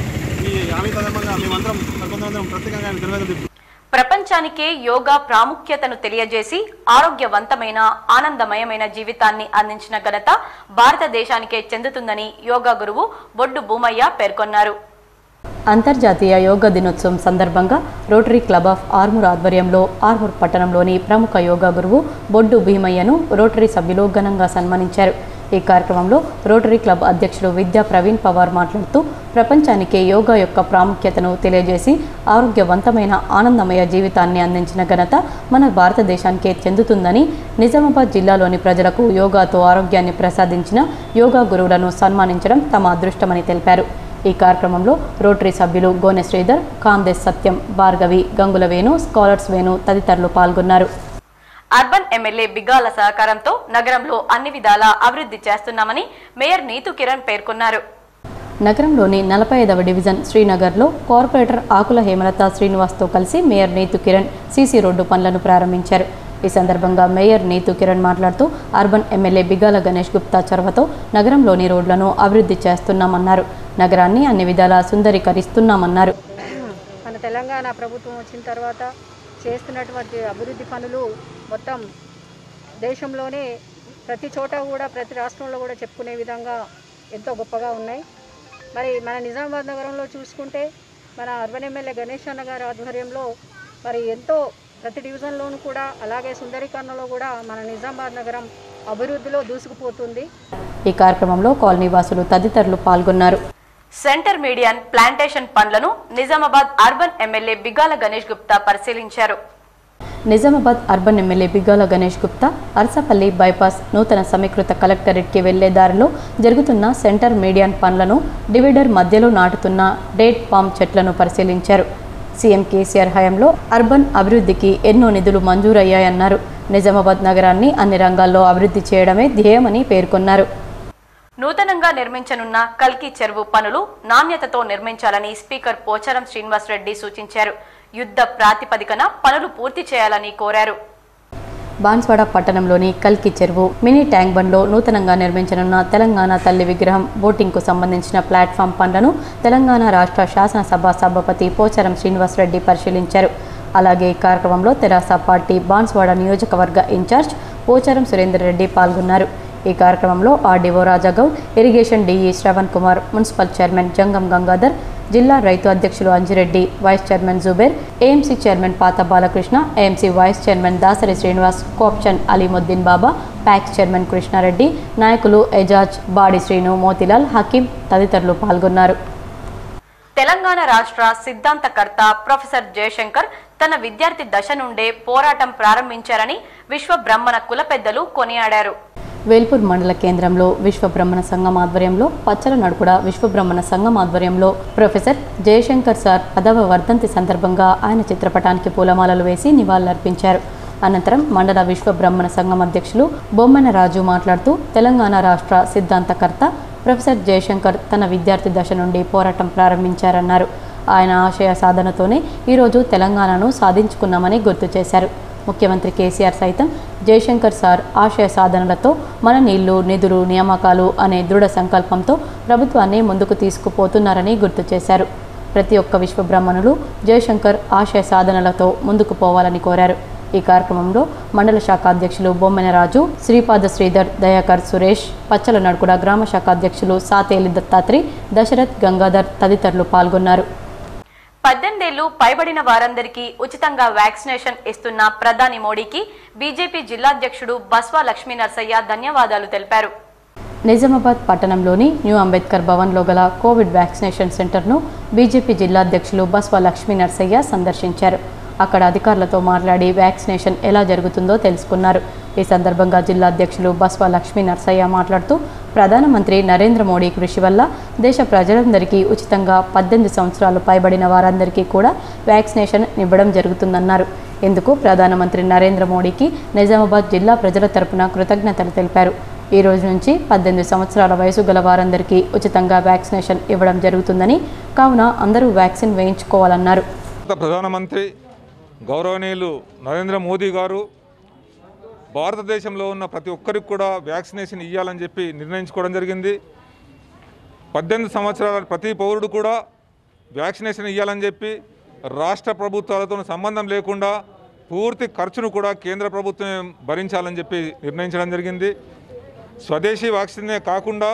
ఈ హామీ సందర్భంగా మేమందరం కొంతమంది ప్రత్యేకంగా ఆయన ధన్యవాదాలు తెలుపుతున్నాం.
ప్రపంచానికే యోగా ప్రాముఖ్యతను తెలియజేసి ఆరోగ్యవంతమైన ఆనందమయమైన జీవితాన్ని అందించిన ఘనత భారతదేశానికే చెందుతుందని యోగా గురువు బొడ్డు భూమయ్య పేర్కొన్నారు
అంతర్జాతీయ యోగా దినోత్సవం సందర్భంగా రోటరీ క్లబ్ ఆఫ్ ఆర్మూర్ ఆధ్వర్యంలో ఆర్మూర్ పట్టణంలోని ప్రముఖ యోగా గురువు బొడ్డు భీమయ్యను రోటరీ సభ్యులు ఘనంగా సన్మానించారు ఈ కార్యక్రమంలో రోటరీ క్లబ్ అధ్యక్షుడు విద్యా ప్రవీణ్ పవార్ మాట్లాడుతూ ప్రపంచానికి యోగా యొక్క ప్రాముఖ్యతను తెలియజేసి ఆరోగ్యవంతమైన ఆనందమయ జీవితాన్ని అందించిన ఘనత మన భారతదేశానికే చెందుతుందని నిజామాబాద్ జిల్లాలోని ప్రజలకు యోగాతో ఆరోగ్యాన్ని ప్రసాదించిన యోగా గురువులను సన్మానించడం తమ అదృష్టమని తెలిపారు ఈ కార్యక్రమంలో రోటరీ సభ్యులు గోనె శ్రీధర్ కాందేశ్ సత్యం భార్గవి గంగుల వేణు స్కాలర్స్ వేణు తదితరులు పాల్గొన్నారు
అర్బన్ ఎమ్మెల్యే బిగాల సహకారంతో నగరంలో అన్ని విధాలా అభివృద్ధి చేస్తున్నామని మేయర్ నీతు కిరణ్ పేర్కొన్నారు
నగరంలోని నలభై ఐదవ డివిజన్ శ్రీనగర్లో కార్పొరేటర్ ఆకుల హేమలత శ్రీనివాస్తో కలిసి mayor Neetu Kiran CC road పనులను ప్రారంభించారు ఈ సందర్భంగా మేయర్ నీతు కిరణ్ మాట్లాడుతూ అర్బన్ ఎమ్మెల్యే బిగాల గణేష్ గుప్తా చొరవతో నగరంలోని రోడ్లను అభివృద్ధి చేస్తున్నామన్నారు నగరాన్ని అన్ని విధాలా సుందరీకరిస్తున్నామన్నారు
మన తెలంగాణ ప్రభుత్వం వచ్చిన తర్వాత చేస్తున్నటువంటి అభివృద్ధి పనులు మొత్తం దేశంలోనే ప్రతి చోట కూడా ప్రతి రాష్ట్రంలో కూడా చెప్పుకునే విధంగా ఎంతో గొప్పగా ఉన్నాయి మరి మన నిజామాబాద్ నగరంలో చూసుకుంటే మన అర్బన్ ఎమ్మెల్యే గణేష్ అన్న గారి ఆధ్వర్యంలో మరి ఎంతో ప్రతి డివిజన్లోనూ కూడా అలాగే సుందరీకరణలో కూడా మన నిజామాబాద్ నగరం అభివృద్ధిలో దూసుకుపోతుంది
ఈ కార్యక్రమంలో కాలనీ వాసులు తదితరులు పాల్గొన్నారు
సెంటర్ మీడియన్ ప్లాంటేషన్ పనులను నిజామాబాద్ అర్బన్ ఎమ్మెల్యే బిగాల గణేష్ గుప్తా పరిశీలించారు
Nizamabad urban MLA Biggala Ganesh Gupta Arasapalli bypass నూతన సమీకృత కలెక్టరేట్కి వెళ్లే దారిలో జరుగుతున్న సెంటర్ మీడియాన్ పనులను డివైడర్ మధ్యలో నాటుతున్న డేట్ పామ్ చెట్లను పరిశీలించారు సీఎం కేసీఆర్ హయాంలో అర్బన్ అభివృద్ధికి ఎన్నో నిధులు మంజూరయ్యాయన్నారు నిజామాబాద్ నగరాన్ని అన్ని రంగాల్లో అభివృద్ధి చేయడమే ధ్యేయమని పేర్కొన్నారు
నూతనంగా నిర్మించనున్న కల్కి చెరువు పనులు నాణ్యతతో నిర్మించాలని స్పీకర్ పోచారం శ్రీనివాస్ రెడ్డి సూచించారు యుద్ధ ప్రాతిపదికన పనులు పూర్తి చేయాలని కోరారు
బాన్స్వాడ పట్టణంలోని కల్కి చెరువు మినీ ట్యాంక్ బండ్లో నూతనంగా నిర్మించనున్న తెలంగాణ తల్లి విగ్రహం బోటింగ్కు సంబంధించిన ప్లాట్ఫామ్ పనులను తెలంగాణ రాష్ట్ర శాసనసభ సభాపతి పోచారం శ్రీనివాసరెడ్డి పరిశీలించారు అలాగే ఈ కార్యక్రమంలో తెరాస పార్టీ బాన్స్వాడ నియోజకవర్గ ఇన్ఛార్జ్ పోచారం సురేందర్ రెడ్డి పాల్గొన్నారు ఈ కార్యక్రమంలో RDO Rajagoud irrigation DE Shravan Kumar municipal chairman Jangam Gangadhar జిల్లా రైతు అధ్యక్షులు Anjireddy vice chairman Zuber AMC chairman Patha Balakrishna AMC vice chairman Dasari Srinivas Kopchand Alimuddin Baba PACS chairman Krishnareddy నాయకులు ఎజాజ్ బాడి శ్రీను మోతిలాల్ హకీం తదితరులు పాల్గొన్నారు
తెలంగాణ రాష్ట్ర సిద్ధాంతకర్త ప్రొఫెసర్ జయశంకర్ తన విద్యార్థి దశ నుండే పోరాటం ప్రారంభించారని విశ్వ బ్రహ్మణ కుల పెద్దలు కొనియాడారు
వేల్పూర్ మండల కేంద్రంలో విశ్వ బ్రహ్మణ సంఘం ఆధ్వర్యంలో పచ్చల నడుకుడ విశ్వ బ్రహ్మణ సంఘం ఆధ్వర్యంలో ప్రొఫెసర్ జయశంకర్ సార్ పదవ వర్ధంతి సందర్భంగా ఆయన చిత్రపటానికి పూలమాలలు వేసి నివాళులర్పించారు అనంతరం మండల విశ్వ బ్రహ్మణ సంఘం అధ్యక్షులు బొమ్మన రాజు మాట్లాడుతూ తెలంగాణ రాష్ట్ర సిద్ధాంతకర్త ప్రొఫెసర్ జయశంకర్ తన విద్యార్థి దశ నుండి పోరాటం ప్రారంభించారన్నారు ఆయన ఆశయ సాధనతోనే ఈరోజు తెలంగాణను సాధించుకున్నామని గుర్తు చేశారు ముఖ్యమంత్రి కేసీఆర్ సైతం జయశంకర్ సార్ ఆశయ సాధనలతో మన నీళ్లు నిధులు నియామకాలు అనే దృఢ సంకల్పంతో ప్రభుత్వాన్ని ముందుకు తీసుకుపోతున్నారని గుర్తు చేశారు ప్రతి ఒక్క విశ్వబ్రహ్మణులు జయశంకర్ ఆశయ సాధనలతో ముందుకు పోవాలని కోరారు ఈ కార్యక్రమంలో మండల శాఖ అధ్యక్షులు బొమ్మెన రాజు శ్రీపాద శ్రీధర్ దయాకర్ సురేష్ పచ్చల నడుకుడ గ్రామ శాఖ అధ్యక్షులు సాతేలి దత్తాత్రి దశరథ్ గంగాధర్ తదితరులు పాల్గొన్నారు
పద్దెనిమిదేళ్లు పైబడిన వారందరికీ ఉచితంగా వ్యాక్సినేషన్ ఇస్తున్న ప్రధాని మోడీకి బీజేపీ జిల్లాధ్యక్షుడు బస్వా లక్ష్మీ నర్సయ్య ధన్యవాదాలు తెలిపారు
నిజామాబాద్ పట్టణంలోని న్యూ అంబేద్కర్ భవన్లో గల కోవిడ్ వ్యాక్సినేషన్ సెంటర్ను బీజేపీ జిల్లాధ్యక్షులు బస్వా లక్ష్మీ నర్సయ్య సందర్శించారు అక్కడ అధికారులతో మాట్లాడి వ్యాక్సినేషన్ ఎలా జరుగుతుందో తెలుసుకున్నారు ఈ సందర్భంగా జిల్లా అధ్యక్షులు బస్వా లక్ష్మీ నర్సయ్య మాట్లాడుతూ ప్రధానమంత్రి నరేంద్ర మోడీ కృషి వల్ల దేశ ప్రజలందరికీ ఉచితంగా పద్దెనిమిది సంవత్సరాలు పైబడిన వారందరికీ కూడా వ్యాక్సినేషన్ ఇవ్వడం జరుగుతుందన్నారు ఇందుకు ప్రధానమంత్రి నరేంద్ర మోడీకి నిజామాబాద్ జిల్లా ప్రజల తరపున కృతజ్ఞతలు తెలిపారు ఈ రోజు నుంచి పద్దెనిమిది సంవత్సరాల వయసు గల వారందరికీ ఉచితంగా వ్యాక్సినేషన్ ఇవ్వడం జరుగుతుందని కావున అందరూ వ్యాక్సిన్ వేయించుకోవాలన్నారు
భారత ప్రధానమంత్రి గౌరవనీయులు నరేంద్ర మోదీ గారు భారతదేశంలో ఉన్న ప్రతి ఒక్కరికి కూడా వ్యాక్సినేషన్ ఇవ్వాలని చెప్పి నిర్ణయించుకోవడం జరిగింది పద్దెనిమిది సంవత్సరాల ప్రతి పౌరుడు కూడా వ్యాక్సినేషన్ ఇవ్వాలని చెప్పి రాష్ట్ర ప్రభుత్వాలతో సంబంధం లేకుండా పూర్తి ఖర్చును కూడా కేంద్ర ప్రభుత్వం భరించాలని చెప్పి నిర్ణయించడం జరిగింది స్వదేశీ వ్యాక్సినే కాకుండా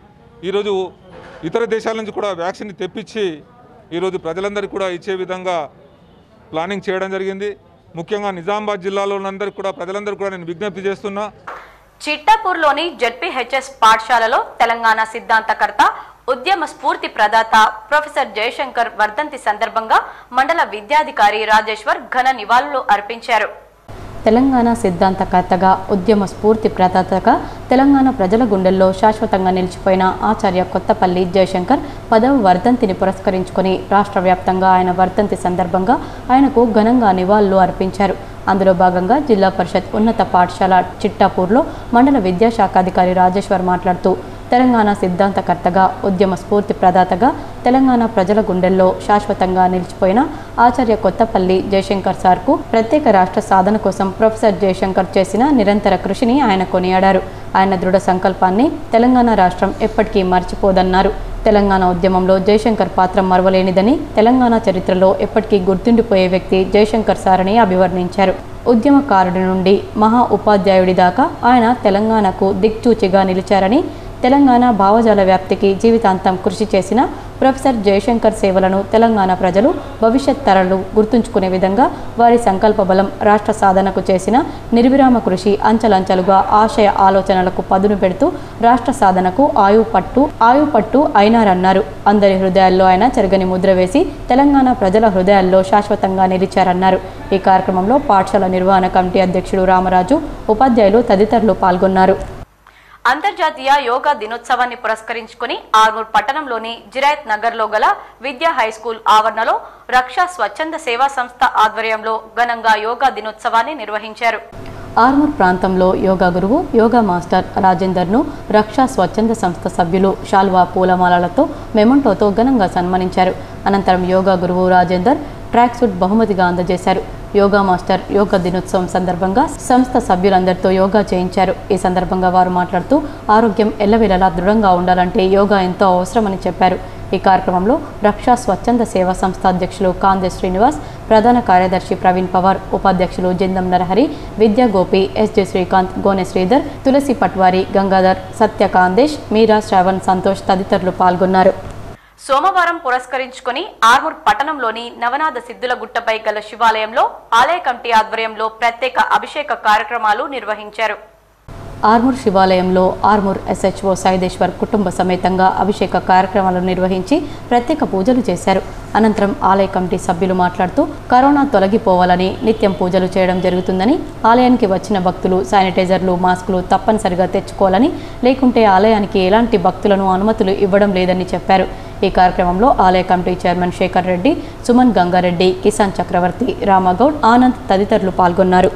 ఈరోజు ఇతర దేశాల నుంచి కూడా వ్యాక్సిన్ తెప్పించి ఈరోజు ప్రజలందరికీ కూడా ఇచ్చే విధంగా ప్లానింగ్ చేయడం జరిగింది ముఖ్యంగా నిజామాబాద్ జిల్లాలో ఉన్నందరికీ కూడా ప్రజలందరూ కూడా నేను విజ్ఞప్తి చేస్తున్నా
చిట్టాపూర్లోని జడ్పీహెచ్ఎస్ పాఠశాలలో తెలంగాణ సిద్ధాంతకర్త ఉద్యమ స్ఫూర్తి ప్రదాత ప్రొఫెసర్ జయశంకర్ వర్ధంతి సందర్భంగా మండల విద్యాధికారి రాజేశ్వర్ ఘన నివాళులు అర్పించారు
తెలంగాణ సిద్ధాంతకర్తగా ఉద్యమ స్ఫూర్తి ప్రదాతగా తెలంగాణ ప్రజల గుండెల్లో శాశ్వతంగా నిలిచిపోయిన ఆచార్య కొత్తపల్లి జయశంకర్ పదవ వర్ధంతిని పురస్కరించుకొని రాష్ట్ర వ్యాప్తంగా ఆయన వర్ధంతి సందర్భంగా ఆయనకు ఘనంగా నివాళులు అర్పించారు అందులో భాగంగా జిల్లా పరిషత్ ఉన్నత పాఠశాల చిట్టాపూర్లో మండల విద్యాశాఖాధికారి రాజేశ్వర్ మాట్లాడుతూ తెలంగాణ సిద్ధాంతకర్తగా ఉద్యమ స్ఫూర్తి ప్రదాతగా తెలంగాణ ప్రజల గుండెల్లో శాశ్వతంగా నిలిచిపోయిన ఆచార్య కొత్తపల్లి జయశంకర్ సార్కు ప్రత్యేక రాష్ట్ర సాధన కోసం ప్రొఫెసర్ జయశంకర్ చేసిన నిరంతర కృషిని ఆయన కొనియాడారు ఆయన దృఢ సంకల్పాన్ని తెలంగాణ రాష్ట్రం ఎప్పటికీ మర్చిపోదన్నారు తెలంగాణ ఉద్యమంలో జయశంకర్ పాత్ర మరవలేనిదని తెలంగాణ చరిత్రలో ఎప్పటికీ గుర్తుండిపోయే వ్యక్తి జయశంకర్ సారని అభివర్ణించారు ఉద్యమకారుడి నుండి మహా ఉపాధ్యాయుడి దాకా ఆయన తెలంగాణకు దిక్చూచిగా నిలిచారని తెలంగాణ భావజాల వ్యాప్తికి జీవితాంతం కృషి చేసిన ప్రొఫెసర్ జయశంకర్ సేవలను తెలంగాణ ప్రజలు భవిష్యత్ తరాలు గుర్తుంచుకునే విధంగా వారి సంకల్ప బలం రాష్ట్ర సాధనకు చేసిన నిర్విరామ కృషి అంచలంచలుగా ఆశయ ఆలోచనలకు పదును పెడుతూ రాష్ట్ర సాధనకు ఆయువు పట్టు ఆయువు పట్టు అయినారన్నారు అందరి హృదయాల్లో ఆయన చెరగని ముద్ర వేసి తెలంగాణ ప్రజల హృదయాల్లో శాశ్వతంగా నిలిచారన్నారు ఈ కార్యక్రమంలో పాఠశాల నిర్వహణ కమిటీ అధ్యక్షుడు రామరాజు ఉపాధ్యాయులు తదితరులు పాల్గొన్నారు
అంతర్జాతీయ యోగా దినోత్సవాన్ని పురస్కరించుకుని ఆర్మూర్ పట్టణంలోని జిరాయత్ నగర్లో గల విద్యా హైస్కూల్ ఆవరణలో రక్షా స్వచ్ఛంద సేవా సంస్థ ఆధ్వర్యంలో ఘనంగా యోగా దినోత్సవాన్ని నిర్వహించారు
ఆర్మూర్ ప్రాంతంలో యోగా గురువు యోగా మాస్టర్ రాజేందర్ను రక్షా స్వచ్ఛంద సంస్థ సభ్యులు షాల్వా పూలమాలలతో మెమంటోతో ఘనంగా సన్మానించారు అనంతరం యోగా గురువు రాజేందర్ ట్రాక్ సూట్ బహుమతిగా అందజేశారు యోగా మాస్టర్ యోగా దినోత్సవం సందర్భంగా సంస్థ సభ్యులందరితో యోగా చేయించారు ఈ సందర్భంగా వారు మాట్లాడుతూ ఆరోగ్యం ఎల్లవేళలా దృఢంగా ఉండాలంటే యోగా ఎంతో అవసరమని చెప్పారు ఈ కార్యక్రమంలో రక్షా స్వచ్ఛంద సేవా సంస్థ అధ్యక్షులు కాందే శ్రీనివాస్ ప్రధాన కార్యదర్శి ప్రవీణ్ పవార్ ఉపాధ్యక్షులు జిందం నరహరి విద్యా గోపి ఎస్జే శ్రీకాంత్ గోనె శ్రీధర్ తులసి పట్వారి గంగాధర్ సత్య కాందేశ్ మీరా శ్రావణ్ సంతోష్ తదితరులు పాల్గొన్నారు
సోమవారం పురస్కరించుకుని ఆర్మూర్ పట్టణంలోని నవనాథ సిద్ధుల గుట్టపై గల శివాలయంలో ఆలయ కమిటీ ఆధ్వర్యంలో ప్రత్యేక అభిషేక కార్యక్రమాలు నిర్వహించారు
ఆర్మూర్ శివాలయంలో ఆర్మూర్ ఎస్హెచ్ఓ సైదేశ్వర్ కుటుంబ సమేతంగా అభిషేక కార్యక్రమాలు నిర్వహించి ప్రత్యేక పూజలు చేశారు అనంతరం ఆలయ కమిటీ సభ్యులు మాట్లాడుతూ కరోనా తొలగిపోవాలని నిత్యం పూజలు చేయడం జరుగుతుందని ఆలయానికి వచ్చిన భక్తులు శానిటైజర్లు మాస్కులు తప్పనిసరిగా తెచ్చుకోవాలని లేకుంటే ఆలయానికి ఎలాంటి భక్తులను అనుమతులు ఇవ్వడం లేదని చెప్పారు ఈ కార్యక్రమంలో ఆలయ కమిటీ చైర్మన్ శేఖర్ రెడ్డి సుమన్ గంగారెడ్డి కిసాన్ చక్రవర్తి రామగౌడ్ ఆనంద్ తదితరులు పాల్గొన్నారు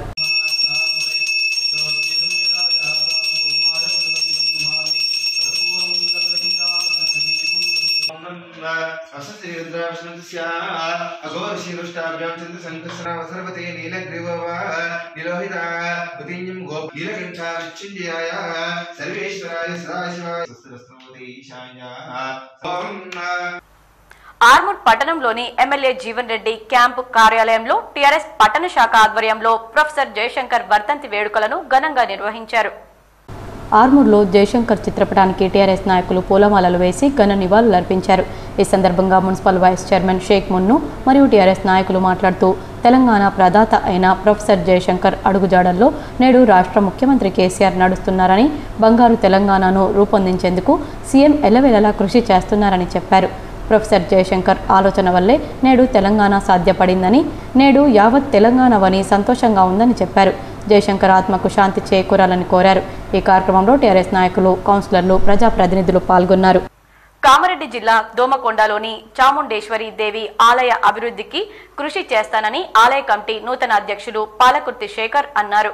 అఘోరశీరుష్టాభ్యాం నీలగ్రీవ నిలోహిత ఉదీయం గోప నీలకంఠ మృత్యుంజయాయ సర్వేశ్వరాయ సదాశివాయ స్వస్తిరస్తమోదే ఈశాయ ఓం
ఆర్మూర్ పట్టణంలోని ఎమ్మెల్యే జీవన్ రెడ్డి క్యాంపు కార్యాలయంలో టీఆర్ఎస్ పట్టణ శాఖ ఆధ్వర్యంలో ప్రొఫెసర్ జయశంకర్ వర్ధంతి వేడుకలను ఘనంగా నిర్వహించారు
ఆర్మూర్లో జయశంకర్ చిత్రపటానికి టీఆర్ఎస్ నాయకులు పూలమాలలు వేసి ఘన నివాళులు అర్పించారు ఈ సందర్భంగా municipal vice chairman Sheikh Munnu మరియు టీఆర్ఎస్ నాయకులు మాట్లాడుతూ తెలంగాణ ప్రదాత అయిన ప్రొఫెసర్ జయశంకర్ అడుగుజాడల్లో నేడు రాష్ట్ర ముఖ్యమంత్రి కేసీఆర్ నడుస్తున్నారని బంగారు తెలంగాణను రూపొందించేందుకు సీఎం ఎల్లవేళలా కృషి చేస్తున్నారని చెప్పారు ప్రొఫెసర్ జయశంకర్ ఆలోచన వల్లే నేడు తెలంగాణ సాధ్యపడిందని నేడు యావత్ తెలంగాణవని సంతోషంగా ఉందని చెప్పారు జయశంకర్ ఆత్మకు శాంతి చేకూరాలని కోరారు ఈ కార్యక్రమంలో టీఆర్ఎస్ నాయకులు కౌన్సిలర్లు ప్రజాప్రతినిధులు పాల్గొన్నారు
కామారెడ్డి జిల్లా దోమకొండలోని చాముండేశ్వరి దేవి ఆలయ అభివృద్ధికి కృషి చేస్తానని ఆలయ కమిటీ నూతన అధ్యక్షులు పాలకుర్తి శేఖర్ అన్నారు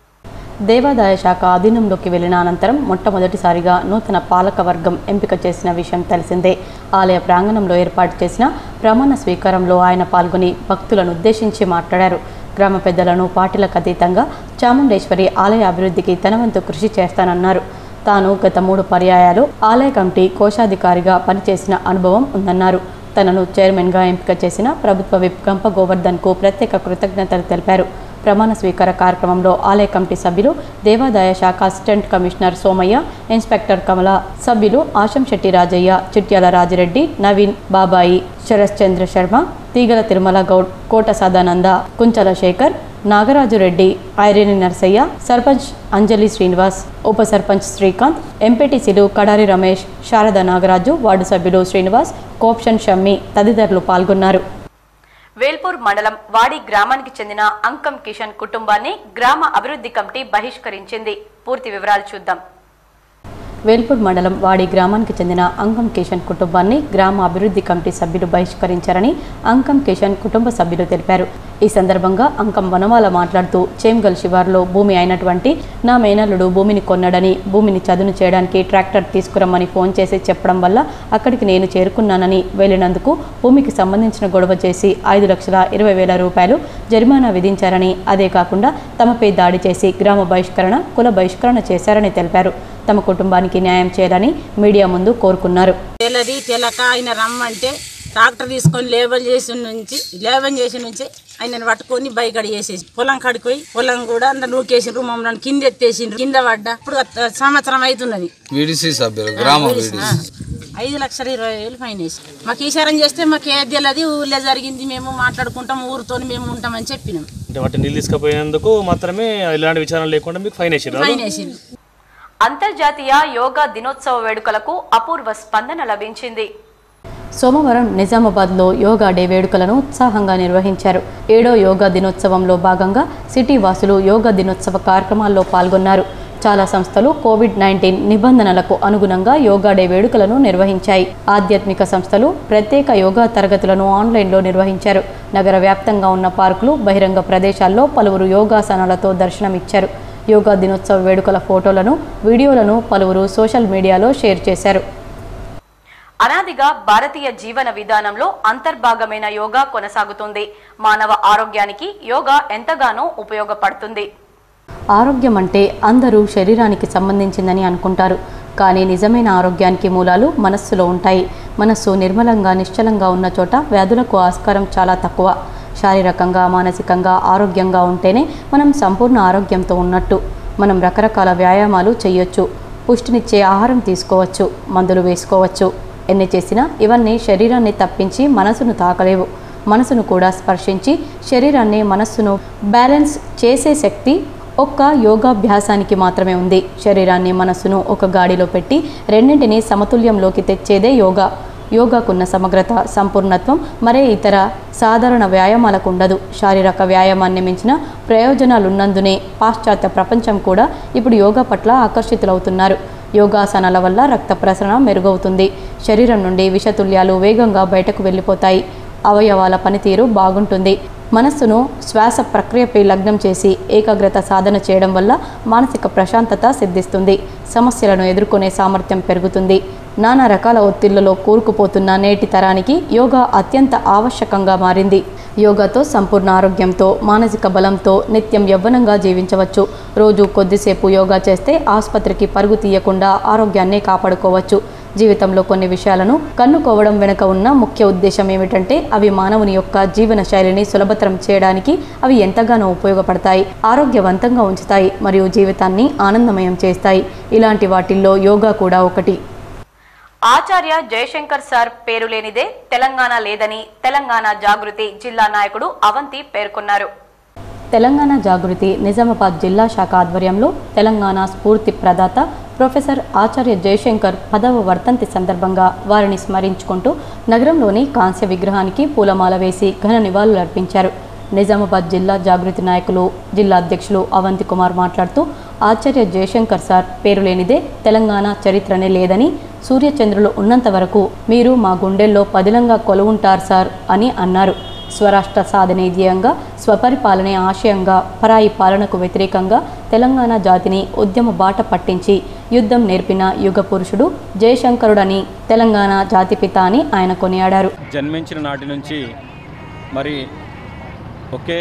దేవాదాయ శాఖ అధీనంలోకి వెళ్లిన అనంతరం మొట్టమొదటిసారిగా నూతన పాలక వర్గం ఎంపిక చేసిన విషయం తెలిసిందే ఆలయ ప్రాంగణంలో ఏర్పాటు చేసిన ప్రమాణ స్వీకారంలో ఆయన పాల్గొని భక్తులను ఉద్దేశించి మాట్లాడారు గ్రామ పెద్దలను పార్టీలకు అతీతంగా చాముండేశ్వరి ఆలయ అభివృద్ధికి తన వంతు కృషి చేస్తానన్నారు తాను గత మూడు పర్యాయాలు ఆలయ కమిటీ కోశాధికారిగా పనిచేసిన అనుభవం ఉందన్నారు తనను చైర్మన్గా ఎంపిక చేసిన ప్రభుత్వ విప్ గంప గోవర్ధన్కు ప్రత్యేక కృతజ్ఞతలు తెలిపారు ప్రమాణ స్వీకార కార్యక్రమంలో ఆలయ కమిటీ సభ్యులు దేవాదాయ శాఖ assistant commissioner Somaiah inspector Kamala సభ్యులు ఆశంశెట్టి రాజయ్య చిట్యాల రాజిరెడ్డి నవీన్ బాబాయి శరశ్చంద్ర శర్మ తీగల తిరుమల గౌడ్ కోట సదానంద కుంచల శేఖర్ నాగరాజు రెడ్డి ఐరేని నర్సయ్య సర్పంచ్ అంజలి శ్రీనివాస్ ఉప సర్పంచ్ శ్రీకాంత్ ఎంపీటీసీలు కడారి రమేష్ శారద నాగరాజు వార్డు సభ్యులు శ్రీనివాస్ కోప్షన్ షమ్మి తదితరులు పాల్గొన్నారు
వేల్పూర్ మండలం వాడి గ్రామానికి చెందిన అంకం కిషన్ కుటుంబాన్ని గ్రామ అభివృద్ధి కమిటీ బహిష్కరించింది పూర్తి వివరాలు చూద్దాం
వేల్పూర్ మండలం వాడి గ్రామానికి చెందిన అంకం కిషన్ కుటుంబాన్ని గ్రామ అభివృద్ధి కమిటీ సభ్యులు బహిష్కరించారని అంకం కిషన్ కుటుంబ సభ్యులు తెలిపారు ఈ సందర్భంగా అంకం వనమాల మాట్లాడుతూ చేమ్గల్ శివార్లో భూమి అయినటువంటి నా మేనల్లుడు భూమిని కొన్నాడని భూమిని చదును చేయడానికి ట్రాక్టర్ తీసుకురమ్మని ఫోన్ చేసి చెప్పడం వల్ల అక్కడికి నేను చేరుకున్నానని వెళ్ళినందుకు భూమికి సంబంధించిన గొడవ చేసి ఐదు లక్షల ఇరవై వేల రూపాయలు జరిమానా విధించారని అదే కాకుండా తమపై దాడి చేసి గ్రామ బహిష్కరణ కుల బహిష్కరణ చేశారని తెలిపారు తమ కుటుంబానికి న్యాయం చేయాలని మీడియా ముందు కోరుకున్నారు
తెల్లది తెలక ఆయన రమ్మంటే ట్రాక్టర్ తీసుకొని లేబల్ చేసి నుంచి లేబల్ చేసి నుంచి ఆయనను పట్టుకొని బైకడి చేసేసి పొలం కడిపోయి పొలం కూడా అంత నూకేసిండ్రు మమ్మల్ని కింద ఎత్తేసిండ్రు కింద పడ్డా ఇప్పుడు అత్త- సంవత్సరం అవుతున్నది
విడిసి సభ్యులు గ్రామ
ఆ,
విడిసి
ఆ. ఐదు లక్షల ఇరవై వేలు ఫైన్ వేసి మాకు ఈసారం చేస్తే మాకు ఏది తెలియదు ఊళ్ళో జరిగింది మేము మాట్లాడుకుంటాం ఊరితో మేము ఉంటామని చెప్పినాం
అంటే వాటిని నీళ్ళు తీసుకుపోయినందుకు మాత్రమే ఇలాంటి విచారణ లేకుండా మీకు ఫైన్ వేసారు
ఫైన్ వేసిండ్రు
అంతర్జాతీయ యోగా దినోత్సవ వేడుకలకు అపూర్వ స్పందన లభించింది
సోమవారం నిజామాబాద్లో యోగా డే వేడుకలను ఉత్సాహంగా నిర్వహించారు ఏడో యోగా దినోత్సవంలో భాగంగా సిటీ వాసులు యోగా దినోత్సవ కార్యక్రమాల్లో పాల్గొన్నారు చాలా సంస్థలు కోవిడ్ నైన్టీన్ నిబంధనలకు అనుగుణంగా యోగా డే వేడుకలను నిర్వహించాయి ఆధ్యాత్మిక సంస్థలు ప్రత్యేక యోగా తరగతులను ఆన్లైన్లో నిర్వహించారు నగర వ్యాప్తంగా ఉన్న పార్కులు బహిరంగ ప్రదేశాల్లో పలువురు యోగాసనాలతో దర్శనమిచ్చారు యోగా దినోత్సవ వేడుకల ఫోటోలను వీడియోలను పలువురు సోషల్ మీడియాలో షేర్ చేశారు
అనాదిగా భారతీయ జీవన విధానంలో అంతర్భాగమైన యోగా కొనసాగుతుంది మానవ ఆరోగ్యానికి యోగా ఎంతగానో ఉపయోగపడుతుంది
ఆరోగ్యం అంటే అందరూ శరీరానికి సంబంధించిందని అనుకుంటారు కానీ నిజమైన ఆరోగ్యానికి మూలాలు మనస్సులో ఉంటాయి మనస్సు నిర్మలంగా నిశ్చలంగా ఉన్న చోట వ్యాధులకు ఆస్కారం చాలా తక్కువ శారీరకంగా మానసికంగా ఆరోగ్యంగా ఉంటేనే మనం సంపూర్ణ ఆరోగ్యంతో ఉన్నట్టు మనం రకరకాల వ్యాయామాలు చేయొచ్చు పుష్టినిచ్చే ఆహారం తీసుకోవచ్చు మందులు వేసుకోవచ్చు ఎన్ని చేసినా ఇవన్నీ శరీరాన్ని తప్పించి మనసును తాకలేవు మనసును కూడా స్పర్శించి శరీరాన్ని మనస్సును బ్యాలెన్స్ చేసే శక్తి ఒక్క యోగాభ్యాసానికి మాత్రమే ఉంది శరీరాన్ని మనస్సును ఒక గాడిలో పెట్టి రెండింటినీ సమతుల్యంలోకి తెచ్చేదే యోగా యోగాకున్న సమగ్రత సంపూర్ణత్వం మరే ఇతర సాధారణ వ్యాయామాలకు ఉండదు శారీరక వ్యాయామాన్ని మించిన ప్రయోజనాలున్నందునే పాశ్చాత్య ప్రపంచం కూడా ఇప్పుడు యోగా పట్ల ఆకర్షితులవుతున్నారు యోగాసనాల వల్ల రక్త ప్రసరణ మెరుగవుతుంది శరీరం నుండి విషతుల్యాలు వేగంగా బయటకు వెళ్ళిపోతాయి అవయవాల పనితీరు బాగుంటుంది మనస్సును శ్వాస ప్రక్రియపై లగ్నం చేసి ఏకాగ్రత సాధన చేయడం వల్ల మానసిక ప్రశాంతత సిద్ధిస్తుంది సమస్యలను ఎదుర్కొనే సామర్థ్యం పెరుగుతుంది నానా రకాల ఒత్తిళ్లలో కూరుకుపోతున్న నేటి తరానికి యోగా అత్యంత ఆవశ్యకంగా మారింది యోగాతో సంపూర్ణ ఆరోగ్యంతో మానసిక బలంతో నిత్యం యవ్వనంగా జీవించవచ్చు రోజు కొద్దిసేపు యోగా చేస్తే ఆసుపత్రికి పరుగు తీయకుండా ఆరోగ్యాన్ని కాపాడుకోవచ్చు జీవితంలో కొన్ని విషయాలను కన్నుకోవడం వెనుక ఉన్న ముఖ్య ఉద్దేశం ఏమిటంటే అవి మానవుని యొక్క జీవన శైలిని సులభతరం చేయడానికి అవి ఎంతగానో ఉపయోగపడతాయి ఆరోగ్యవంతంగా ఉంచుతాయి మరియు జీవితాన్ని ఆనందమయం చేస్తాయి ఇలాంటి వాటిల్లో యోగా కూడా ఒకటి
ఆచార్య జయశంకర్ సార్ పేరు లేనిదే తెలంగాణ లేదని తెలంగాణ జాగృతి జిల్లా నాయకుడు అవంతి పేర్కొన్నారు
తెలంగాణ జాగృతి నిజామాబాద్ జిల్లా శాఖ ఆధ్వర్యంలో తెలంగాణ స్ఫూర్తి ప్రదాత ప్రొఫెసర్ ఆచార్య జయశంకర్ పదవ వర్ధంతి సందర్భంగా వారిని స్మరించుకుంటూ నగరంలోని కాంస్య విగ్రహానికి పూలమాల వేసి ఘన నివాళులర్పించారు నిజామాబాద్ జిల్లా జాగృతి నాయకులు జిల్లా అధ్యక్షులు అవంతి కుమార్ మాట్లాడుతూ ఆచార్య జయశంకర్ సార్ పేరు లేనిదే తెలంగాణ చరిత్రనే లేదని సూర్యచంద్రులు ఉన్నంత వరకు మీరు మా గుండెల్లో పదిలంగా కొలువుంటారు సార్ అని అన్నారు స్వరాష్ట్ర సాధనే ధ్యేయంగా స్వపరిపాలనే ఆశయంగా పరాయి పాలనకు వ్యతిరేకంగా తెలంగాణ జాతిని ఉద్యమ బాట పట్టించి యుద్ధం నేర్పిన యుగ పురుషుడు జయశంకరుడని తెలంగాణ జాతిపిత అని ఆయన కొనియాడారు
జన్మించిన నాటి నుంచి మరి ఒకే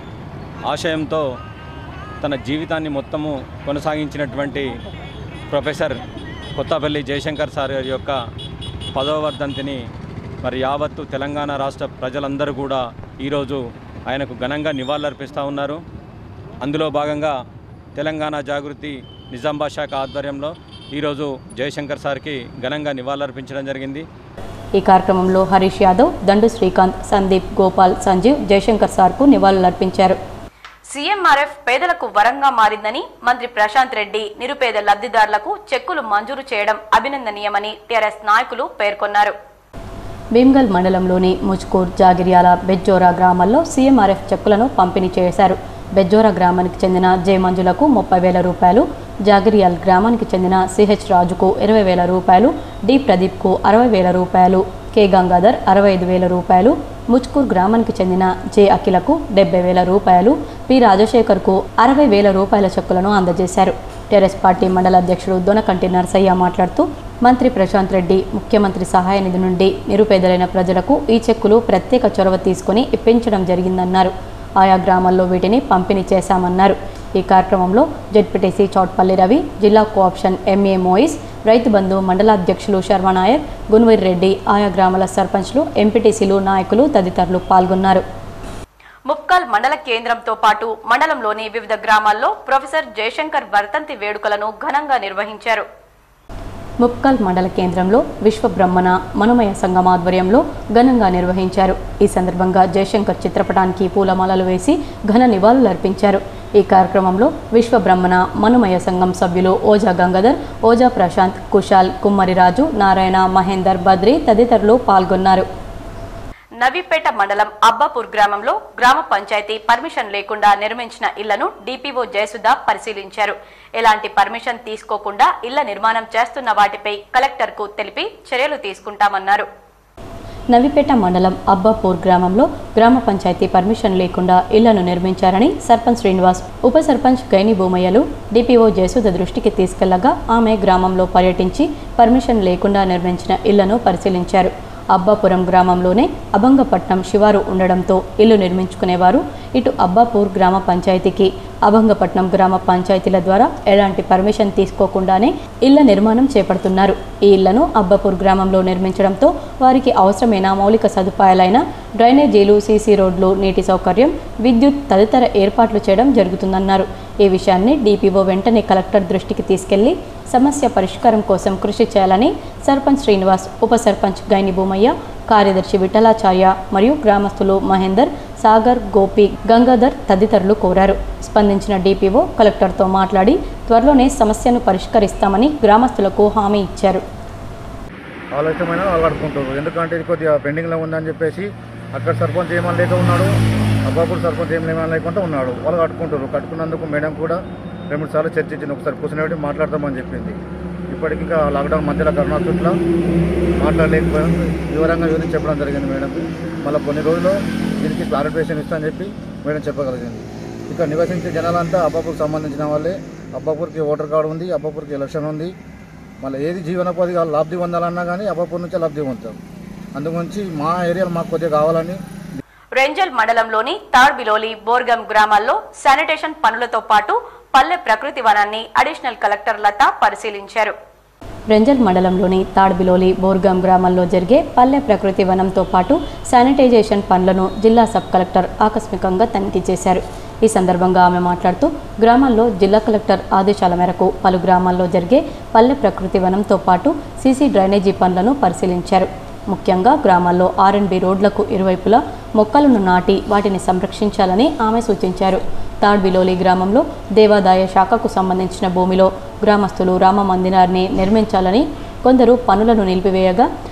ఆశయంతో తన జీవితాన్ని మొత్తము కొనసాగించినటువంటి ప్రొఫెసర్ కొత్తపల్లి జయశంకర్ సార్ గారి యొక్క పదవ వర్ధంతిని మరి యావత్తు తెలంగాణ రాష్ట్ర ప్రజలందరూ కూడా ఈరోజు ఆయనకు ఘనంగా నివాళులర్పిస్తూ ఉన్నారు అందులో భాగంగా తెలంగాణ జాగృతి నిజామాబాద్ శాఖ ఆధ్వర్యంలో ఈరోజు జయశంకర్ సార్కి ఘనంగా నివాళులర్పించడం జరిగింది
ఈ కార్యక్రమంలో హరీష్ యాదవ్ దండు శ్రీకాంత్ సందీప్ గోపాల్ సంజీవ్ జయశంకర్ సార్కు నివాళులర్పించారు
సీఎంఆర్ఎఫ్ పేదలకు వరంగా మారిందని మంత్రి ప్రశాంత్ రెడ్డి నిరుపేద లబ్ధిదారులకు చెక్కులు మంజూరు చేయడం అభినందనీయమని టీఆర్ఎస్ నాయకులు పేర్కొన్నారు
భీమ్గల్ మండలంలోని ముజ్కూర్ జాగిర్యాల బెజ్జోరా గ్రామాల్లో సీఎంఆర్ఎఫ్ చెక్కులను పంపిణీ చేశారు బెజ్జోరా గ్రామానికి చెందిన జే మంజులకు ముప్పై వేల రూపాయలు జాగిరియాల్ గ్రామానికి చెందిన సిహెచ్ రాజుకు ఇరవై వేల రూపాయలు డి ప్రదీప్కు అరవై వేల రూపాయలు కె గంగాధర్ అరవై ఐదు వేల రూపాయలు ముచ్కూర్ గ్రామానికి చెందిన జె అఖిలకు డెబ్బై వేల రూపాయలు పి రాజశేఖర్కు అరవై వేల రూపాయల చెక్కులను అందజేశారు టీఆర్ఎస్ పార్టీ మండల అధ్యక్షుడు దొనకంటి నరసయ్య మాట్లాడుతూ మంత్రి ప్రశాంత్ రెడ్డి ముఖ్యమంత్రి సహాయ నిధి నుండి నిరుపేదలైన ప్రజలకు ఈ చెక్కులు ప్రత్యేక చొరవ తీసుకుని ఇప్పించడం జరిగిందన్నారు ఆయా గ్రామాల్లో వీటిని పంపిణీ చేశామన్నారు ఈ కార్యక్రమంలో జెడ్పీటీసీ చౌట్పల్లి రవి జిల్లా కోఆప్షన్ ఎంఏ మోయిస్ రైతు బంధు మండలాధ్యక్షులు శర్మనాయక్ గున్వీర్ రెడ్డి ఆయా గ్రామాల సర్పంచ్లు ఎంపీటీసీలు నాయకులు తదితరులు పాల్గొన్నారు
ముప్కల్ మండల కేంద్రంతో పాటు మండలంలోని వివిధ గ్రామాల్లో ప్రొఫెసర్ జయశంకర్ వర్ధంతి వేడుకలను ఘనంగా నిర్వహించారు
ముప్కల్ మండల కేంద్రంలో విశ్వ బ్రహ్మణ మనమయ సంఘం ఆధ్వర్యంలో ఘనంగా నిర్వహించారు ఈ సందర్భంగా జయశంకర్ చిత్రపటానికి పూలమాలలు వేసి ఘన నివాళులర్పించారు ఈ కార్యక్రమంలో విశ్వ బ్రహ్మణ మనుమయ సంఘం సభ్యులు ఓజా గంగాధర్ ఓజా ప్రశాంత్ కుశాల్ కుమ్మరిరాజు నారాయణ మహేందర్ బద్రి తదితరులు పాల్గొన్నారు
నవీపేట మండలం అబ్బాపూర్ గ్రామంలో గ్రామ పంచాయతీ పర్మిషన్ లేకుండా నిర్మించిన ఇళ్లను డిపిఓ జయసుధ పరిశీలించారు ఎలాంటి పర్మిషన్ తీసుకోకుండా ఇళ్ల నిర్మాణం చేస్తున్న వాటిపై కలెక్టర్కు తెలిపి చర్యలు తీసుకుంటామన్నారు
నవిపేట మండలం అబ్బాపూర్ గ్రామంలో గ్రామ పంచాయతీ పర్మిషన్ లేకుండా ఇళ్లను నిర్మించారని సర్పంచ్ శ్రీనివాస్ ఉప సర్పంచ్ గైని భూమయ్యలు డిపిఓ జయసుధ దృష్టికి తీసుకెళ్లగా ఆమె గ్రామంలో పర్యటించి పర్మిషన్ లేకుండా నిర్మించిన ఇళ్లను పరిశీలించారు అబ్బాపురం గ్రామంలోనే అభంగపట్నం శివారు ఉండడంతో ఇల్లు నిర్మించుకునేవారు ఇటు అబ్బాపూర్ గ్రామ పంచాయతీకి అభంగపట్నం గ్రామ పంచాయతీల ద్వారా ఎలాంటి పర్మిషన్ తీసుకోకుండానే ఇళ్ల నిర్మాణం చేపడుతున్నారు ఈ ఇళ్లను అబ్బాపూర్ గ్రామంలో నిర్మించడంతో వారికి అవసరమైన మౌలిక సదుపాయాలైన డ్రైనేజీలు సీసీ రోడ్లు నీటి సౌకర్యం విద్యుత్ తదితర ఏర్పాట్లు చేయడం జరుగుతుందన్నారు ఈ విషయాన్ని డిపిఓ వెంటనే కలెక్టర్ దృష్టికి తీసుకెళ్లి సమస్య పరిష్కారం కోసం కృషి చేయాలని సర్పంచ్ శ్రీనివాస్ ఉప సర్పంచ్ గైని భూమయ్య కార్యదర్శి విఠలాచార్య మరియు గ్రామస్తులు మహేందర్ సాగర్ గోపి గంగాధర్ తదితరులు కోరారు స్పందించిన డిపిఓ కలెక్టర్తో మాట్లాడి త్వరలోనే సమస్యను పరిష్కరిస్తామని గ్రామస్తులకు హామీ ఇచ్చారు
వాళ్ళ ఇష్టమైన వాళ్ళు కట్టుకుంటారు ఎందుకంటే ఇది కొద్దిగా పెండింగ్లో ఉందని చెప్పేసి అక్కడ సర్పంచ్ ఏమని లేక ఉన్నాడు అబ్బాపూర్ సర్పంచ్ ఏం ఏమైనా లేకుండా ఉన్నాడు వాళ్ళు కట్టుకుంటారు కట్టుకున్నందుకు మేడం కూడా రెండు సార్లు చర్చించింది ఒకసారి కూర్చుని మాట్లాడతామని చెప్పింది ఇప్పటికి ఇంకా లాక్డౌన్ మధ్యలో కరోనా చుట్ల మాట్లాడలేకపోయాం వివరంగా వివరించి చెప్పడం జరిగింది మేడం మళ్ళీ కొన్ని రోజులు దీనికి క్లారిఫికేషన్ ఇస్తామని చెప్పి మేడం చెప్పగలిగింది ఇక్కడ నివసించే జనాలంతా అబ్బాపూర్కి సంబంధించిన వాళ్ళే అబ్బాపూర్కి ఓటర్ కార్డు ఉంది అబ్బాపూర్కి ఎలక్షన్ ఉంది మళ్ళీ ఏది జీవనోపాధి కావాలి లబ్ధి పొందాలన్నా కానీ అబ్బాపూర్ నుంచే లబ్ధి పొందుతాం అందుగురించి మా ఏరియాలో మాకు కొద్దిగా కావాలని
రెంజల్ మండలంలోని తాడ్బిలోలి బోర్గం గ్రామాల్లో శానిటేషన్ పనులతో పాటు పల్లె ప్రకృతి వనాన్ని అడిషనల్ కలెక్టర్ లత పరిశీలించారు
రెంజల్ మండలంలోని తాడ్బిలోలి బోర్గాం గ్రామాల్లో జరిగే పల్లె ప్రకృతి వనంతో పాటు శానిటైజేషన్ పనులను జిల్లా సబ్ కలెక్టర్ ఆకస్మికంగా తనిఖీ చేశారు ఈ సందర్భంగా ఆమె మాట్లాడుతూ గ్రామాల్లో జిల్లా కలెక్టర్ ఆదేశాల మేరకు పలు గ్రామాల్లో జరిగే పల్లె ప్రకృతి వనంతో పాటు సీసీ డ్రైనేజీ పనులను పరిశీలించారు ముఖ్యంగా గ్రామాల్లో ఆర్ఎన్బి రోడ్లకు ఇరువైపులా మొక్కలను నాటి వాటిని సంరక్షించాలని ఆమె సూచించారు తాడ్బిలోలి గ్రామంలో దేవాదాయ శాఖకు సంబంధించిన భూమిలో గ్రామస్తులు రామ మందిరాన్ని నిర్మించాలని కొందరు పనులను నిలిపివేయగా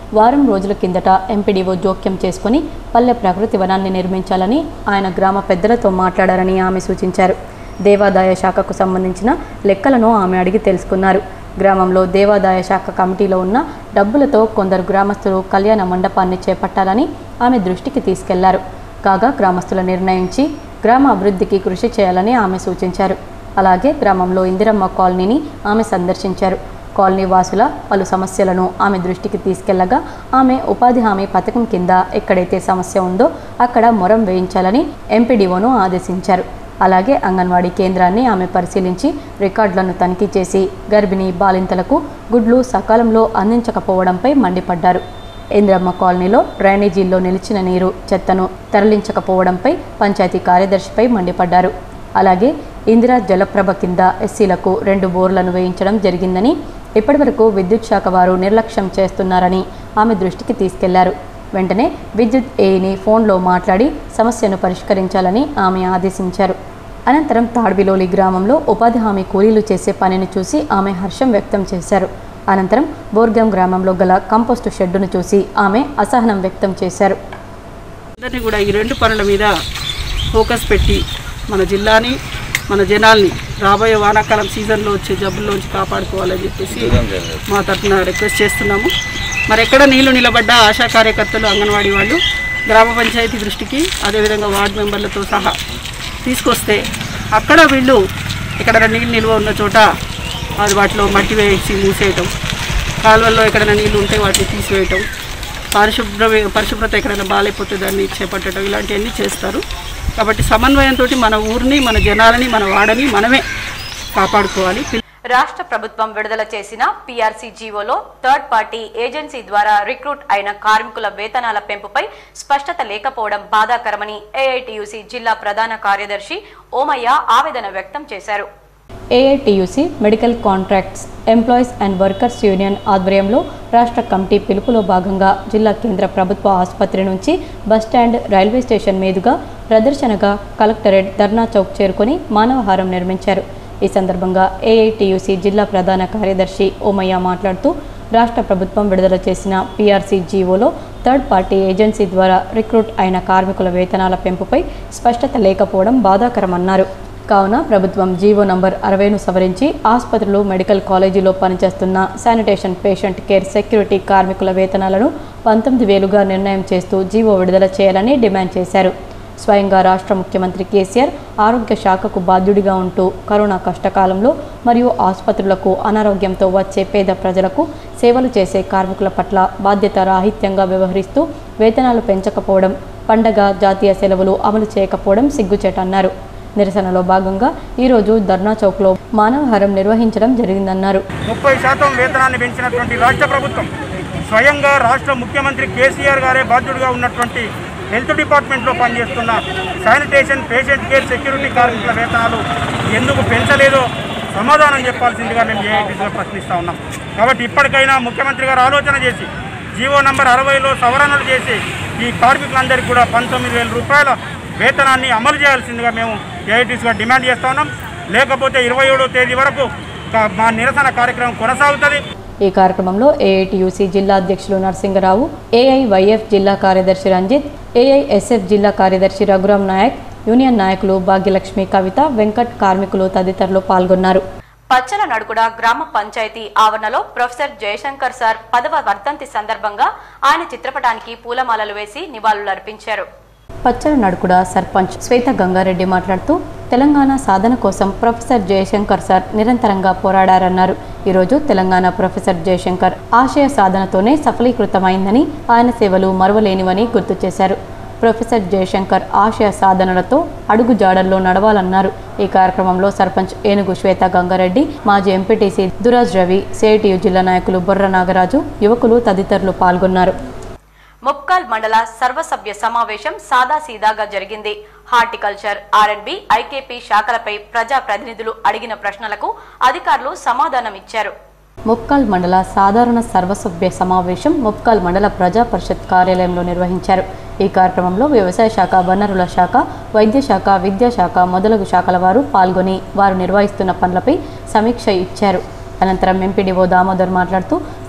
వారం రోజుల కిందట ఎంపీడీఓ జోక్యం చేసుకుని పల్లె ప్రకృతి వనాన్ని నిర్మించాలని ఆయన గ్రామ పెద్దలతో మాట్లాడారని ఆమె సూచించారు దేవాదాయ శాఖకు సంబంధించిన లెక్కలను ఆమె అడిగి తెలుసుకున్నారు గ్రామంలో దేవాదాయ శాఖ కమిటీలో ఉన్న డబ్బులతో కొందరు గ్రామస్తులు కళ్యాణ మండపాన్ని చేపట్టాలని ఆమె దృష్టికి తీసుకెళ్లారు కాగా గ్రామస్తుల నిర్ణయించి గ్రామ అభివృద్ధికి కృషి చేయాలని ఆమె సూచించారు అలాగే గ్రామంలో ఇందిరమ్మ కాలనీని ఆమె సందర్శించారు కాలనీ వాసుల పలు సమస్యలను ఆమె దృష్టికి తీసుకెళ్లగా ఆమె ఉపాధి హామీ పథకం కింద ఎక్కడైతే సమస్య ఉందో అక్కడ మొరం వేయించాలని ఎంపీడీఓను ఆదేశించారు అలాగే అంగన్వాడీ కేంద్రాన్ని ఆమె పరిశీలించి రికార్డులను తనిఖీ చేసి గర్భిణీ బాలింతలకు గుడ్లు సకాలంలో అందించకపోవడంపై మండిపడ్డారు ఇంద్రమ్మ కాలనీలో డ్రైనేజీల్లో నిలిచిన నీరు చెత్తను తరలించకపోవడంపై పంచాయతీ కార్యదర్శిపై మండిపడ్డారు అలాగే ఇందిరా జలప్రభ కింద ఎస్సీలకు రెండు బోర్లను వేయించడం జరిగిందని ఇప్పటివరకు విద్యుత్ శాఖ వారు నిర్లక్ష్యం చేస్తున్నారని ఆమె దృష్టికి తీసుకెళ్లారు వెంటనే విద్యుత్ ఏఈని ఫోన్లో మాట్లాడి సమస్యను పరిష్కరించాలని ఆమె ఆదేశించారు అనంతరం తాడ్విలోలి గ్రామంలో ఉపాధి హామీ కూలీలు చేసే పనిని చూసి ఆమె హర్షం వ్యక్తం చేశారు అనంతరం బోర్గాం గ్రామంలో గల కంపోస్టు షెడ్డును చూసి ఆమె అసహనం వ్యక్తం చేశారు
అందరినీ కూడా ఈ రెండు పనుల మీద ఫోకస్ పెట్టి మన జిల్లాని మన జనాల్ని రాబోయే వానాకాలం సీజన్లో వచ్చే జబ్బుల్లోంచి కాపాడుకోవాలని చెప్పేసి మా తరఫున రిక్వెస్ట్ చేస్తున్నాము మరి ఎక్కడ నీళ్లు నిలబడ్డా ఆశా కార్యకర్తలు అంగన్వాడీ వాళ్ళు గ్రామ పంచాయతీ దృష్టికి అదేవిధంగా వార్డు మెంబర్లతో సహా తీసుకొస్తే అక్కడ వీళ్ళు ఎక్కడైనా నీళ్ళు నిల్వ ఉన్న చోట అది వాటిలో మట్టి వేసి మూసేయటం కాలువల్లో ఎక్కడైనా నీళ్ళు ఉంటే వాటిని తీసివేయటం పరిశుభ్ర పరిశుభ్రత ఎక్కడైనా బాగాలేకపోతే దాన్ని చేపట్టడం ఇలాంటివన్నీ చేస్తారు కాబట్టి సమన్వయంతో మన ఊరిని మన జనాలని మన వాడని మనమే కాపాడుకోవాలి
రాష్ట్ర ప్రభుత్వం విడుదల చేసిన పీఆర్సీ జీవోలో థర్డ్ పార్టీ ఏజెన్సీ ద్వారా రిక్రూట్ అయిన కార్మికుల వేతనాల పెంపుపై స్పష్టత లేకపోవడం బాధాకరమని ఏఐటియుసి జిల్లా ప్రధాన కార్యదర్శి ఓమయ్య ఆవేదన వ్యక్తం చేశారు
AITUC medical contracts employees and workers union ఆధ్వర్యంలో రాష్ట్ర కమిటీ పిలుపులో భాగంగా జిల్లా కేంద్ర ప్రభుత్వ ఆసుపత్రి నుంచి బస్టాండ్ రైల్వే స్టేషన్ మీదుగా ప్రదర్శనగా కలెక్టరేట్ ధర్నా చౌక్ చేరుకొని మానవహారం నిర్మించారు ఈ సందర్భంగా ఏఐటియుసి జిల్లా ప్రధాన కార్యదర్శి ఓమయ్య మాట్లాడుతూ రాష్ట్ర ప్రభుత్వం విడుదల చేసిన పీఆర్సీ జీవోలో థర్డ్ పార్టీ ఏజెన్సీ ద్వారా రిక్రూట్ అయిన కార్మికుల వేతనాల పెంపుపై స్పష్టత లేకపోవడం బాధాకరమన్నారు కావున ప్రభుత్వం జీవో నంబర్ అరవైను సవరించి ఆసుపత్రులు మెడికల్ కాలేజీలో పనిచేస్తున్న శానిటేషన్ పేషెంట్ కేర్ సెక్యూరిటీ కార్మికుల వేతనాలను పంతొమ్మిది వేలుగా నిర్ణయం చేస్తూ జీవో విడుదల చేయాలని డిమాండ్ చేశారు స్వయంగా రాష్ట్ర ముఖ్యమంత్రి కేసీఆర్ ఆరోగ్య శాఖకు బాధ్యుడిగా ఉంటూ కరోనా కష్టకాలంలో మరియు ఆసుపత్రులకు అనారోగ్యంతో వచ్చే పేద ప్రజలకు సేవలు చేసే కార్మికుల పట్ల బాధ్యత రాహిత్యంగా వ్యవహరిస్తూ వేతనాలు పెంచకపోవడం పండగ జాతీయ సెలవులు అమలు చేయకపోవడం సిగ్గుచేటన్నారు నిరసనలో భాగంగా ఈరోజు ధర్నా చౌక్లో మానవహారం నిర్వహించడం జరిగిందన్నారు
ముప్పై శాతం వేతనాన్ని పెంచినటువంటి రాష్ట్ర ప్రభుత్వం స్వయంగా రాష్ట్ర ముఖ్యమంత్రి కేసీఆర్ గారే బాధ్యుడిగా ఉన్నటువంటి హెల్త్ డిపార్ట్మెంట్లో పనిచేస్తున్న శానిటేషన్ పేషెంట్ కేర్ సెక్యూరిటీ కార్మికుల వేతనాలు ఎందుకు పెంచలేదో సమాధానం చెప్పాల్సిందిగా మేము ఏఐటీసీలో ప్రశ్నిస్తూ ఉన్నాం కాబట్టి ఇప్పటికైనా ముఖ్యమంత్రి గారు ఆలోచన చేసి జీవో నంబర్ అరవైలో సవరణలు చేసి ఈ కార్మికులందరికీ కూడా పంతొమ్మిది వేల రూపాయల వేతనాన్ని అమలు చేయాల్సిందిగా మేము ఏఐటీసీగా డిమాండ్ చేస్తా ఉన్నాం లేకపోతే ఇరవై ఏడో తేదీ వరకు కా- మా నిరసన కార్యక్రమం కొనసాగుతుంది
ఈ కార్యక్రమంలో ఏఐటియుసి జిల్లా అధ్యక్షులు నరసింగరావు ఏఐవైఎఫ్ జిల్లా కార్యదర్శి రంజిత్ ఏఐఎస్ఎఫ్ జిల్లా కార్యదర్శి రఘురాం నాయక్ యూనియన్ నాయకులు భాగ్యలక్ష్మి కవిత వెంకట్ కార్మికులు తదితరులు పాల్గొన్నారు
పచ్చల నడుకుడ గ్రామ పంచాయతీ ఆవరణలో ప్రొఫెసర్ జయశంకర్ సార్ పదవ వర్ధంతి సందర్భంగా ఆయన చిత్రపటానికి పూలమాలలు వేసి నివాళులర్పించారు
పచ్చల నడుకుడ సర్పంచ్ శ్వేత గంగారెడ్డి మాట్లాడుతూ తెలంగాణ సాధన కోసం ప్రొఫెసర్ జయశంకర్ సార్ నిరంతరంగా పోరాడారన్నారు ఈరోజు తెలంగాణ ప్రొఫెసర్ జయశంకర్ ఆశయ సాధనతోనే సఫలీకృతమైందని ఆయన సేవలు మరువలేనివని గుర్తు చేశారు ప్రొఫెసర్ జయశంకర్ ఆశయ సాధనలతో అడుగు జాడల్లో నడవాలన్నారు ఈ కార్యక్రమంలో సర్పంచ్ ఏనుగు శ్వేత గంగారెడ్డి మాజీ ఎంపీటీసీ దురాజ్ రవి సిఐటియు జిల్లా నాయకులు బొర్ర నాగరాజు యువకులు తదితరులు పాల్గొన్నారు
ముప్కాల్ మండల సర్వసభ్య సమావేశం సాదాసీదాగా జరిగింది హార్టికల్చర్ ఆర్ఎండ్బి ఐకేపీ శాఖలపై ప్రజా ప్రతినిధులు అడిగిన ప్రశ్నలకు అధికారులు సమాధానమిచ్చారు
ముప్కాల్ మండల సాధారణ సర్వసభ్య సమావేశం ముప్కాల్ మండల ప్రజా పరిషత్ కార్యాలయంలో నిర్వహించారు ఈ కార్యక్రమంలో వ్యవసాయ శాఖ వనరుల శాఖ వైద్య శాఖ విద్యాశాఖ మొదలగు శాఖల వారు పాల్గొని వారు నిర్వహిస్తున్న పనులపై సమీక్ష ఇచ్చారు అనంతరం ఎంపీడీఓ దామోదర్ మాట్లాడుతూ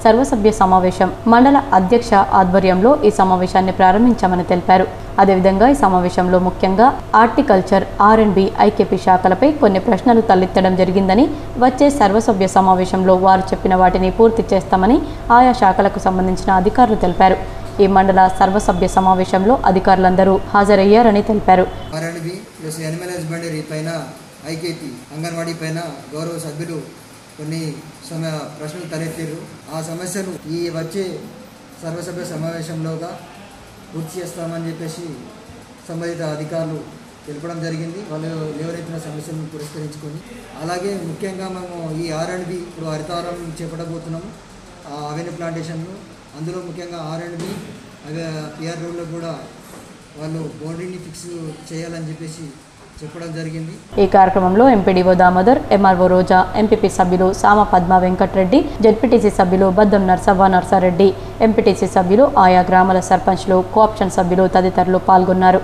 సర్వసభ్య సమావేశం మండల అధ్యక్ష ఆధ్వర్యంలో ఈ సమావేశాన్ని ప్రారంభించామని తెలిపారు అదేవిధంగా ఈ సమావేశంలో ముఖ్యంగా horticulture R and B IKP శాఖలపై కొన్ని ప్రశ్నలు తలెత్తడం జరిగిందని వచ్చే సర్వసభ్య సమావేశంలో వారు చెప్పిన వాటిని పూర్తి చేస్తామని ఆయా శాఖలకు సంబంధించిన అధికారులు తెలిపారు ఈ మండల సర్వసభ్య సమావేశంలో అధికారులందరూ హాజరయ్యారని తెలిపారు
ఆర్ఎండ్బి ప్లస్ యానిమల్ హస్బెండరీ పైన ఐకేపీ అంగన్వాడీ పైన గౌరవ సభ్యులు కొన్ని సమ ప్రశ్నలు తలెత్తారు ఆ సమస్యను ఈ వచ్చే సర్వసభ్య సమావేశంలోగా పూర్తి చేస్తామని చెప్పేసి సంబంధిత అధికారులు తెలపడం జరిగింది వాళ్ళు లేవనెత్తిన సమస్యలను పురస్కరించుకొని అలాగే ముఖ్యంగా మేము ఈ ఆర్ అండ్ బి ఇప్పుడు హరితారం చేపట్టబోతున్నాము ఆ అవెన్యూ ప్లాంటేషన్ను అందులో ముఖ్యంగా ఆర్ అండ్ బి అవి పిఆర్ రోడ్లో కూడా వాళ్ళు బౌండరీని ఫిక్స్ చేయాలని చెప్పేసి చెప్పడం జరిగింది
ఈ కార్యక్రమంలో MPDO Damodar MRO Roja MPP సభ్యులు సామ పద్మ వెంకటరెడ్డి జెడ్పీటీసీ సభ్యులు బద్దం నర్సవ్వ నర్సారెడ్డి ఎంపీటీసీ సభ్యులు ఆయా గ్రామాల సర్పంచ్లు కోఆప్షన్ సభ్యులు తదితరులు పాల్గొన్నారు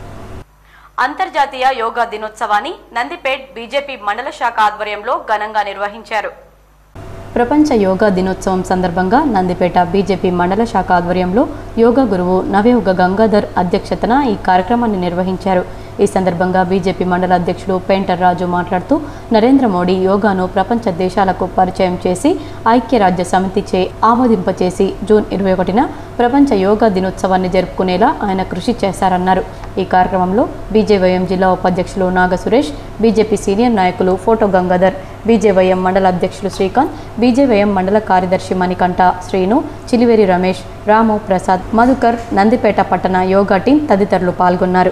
అంతర్జాతీయ యోగా దినోత్సవాన్ని నందిపేట్ బీజేపీ మండల శాఖ ఆధ్వర్యంలో ఘనంగా నిర్వహించారు
ప్రపంచ యోగా దినోత్సవం సందర్భంగా నందిపేట బీజేపీ మండల శాఖ ఆధ్వర్యంలో యోగా గురువు నవయోగ గంగాధర్ అధ్యక్షతన ఈ కార్యక్రమాన్ని నిర్వహించారు ఈ సందర్భంగా బీజేపీ మండల అధ్యక్షుడు పెయింటర్ రాజు మాట్లాడుతూ నరేంద్ర మోడీ యోగాను ప్రపంచ దేశాలకు పరిచయం చేసి ఐక్యరాజ్య సమితిచే ఆమోదింపచేసి జూన్ ఇరవై ఒకటిన ప్రపంచ యోగా దినోత్సవాన్ని జరుపుకునేలా ఆయన కృషి చేశారన్నారు ఈ కార్యక్రమంలో బీజేవైఎం జిల్లా ఉపాధ్యక్షులు నాగ సురేష్ బీజేపీ సీనియర్ నాయకులు ఫోటో గంగాధర్ బీజేవైఎం మండల అధ్యక్షులు శ్రీకాంత్ బీజేవైఎం మండల కార్యదర్శి మణికంఠ శ్రీను చిలివేరి రమేష్ రాము ప్రసాద్ మధుకర్ నందిపేట పట్టణ యోగా టీం తదితరులు పాల్గొన్నారు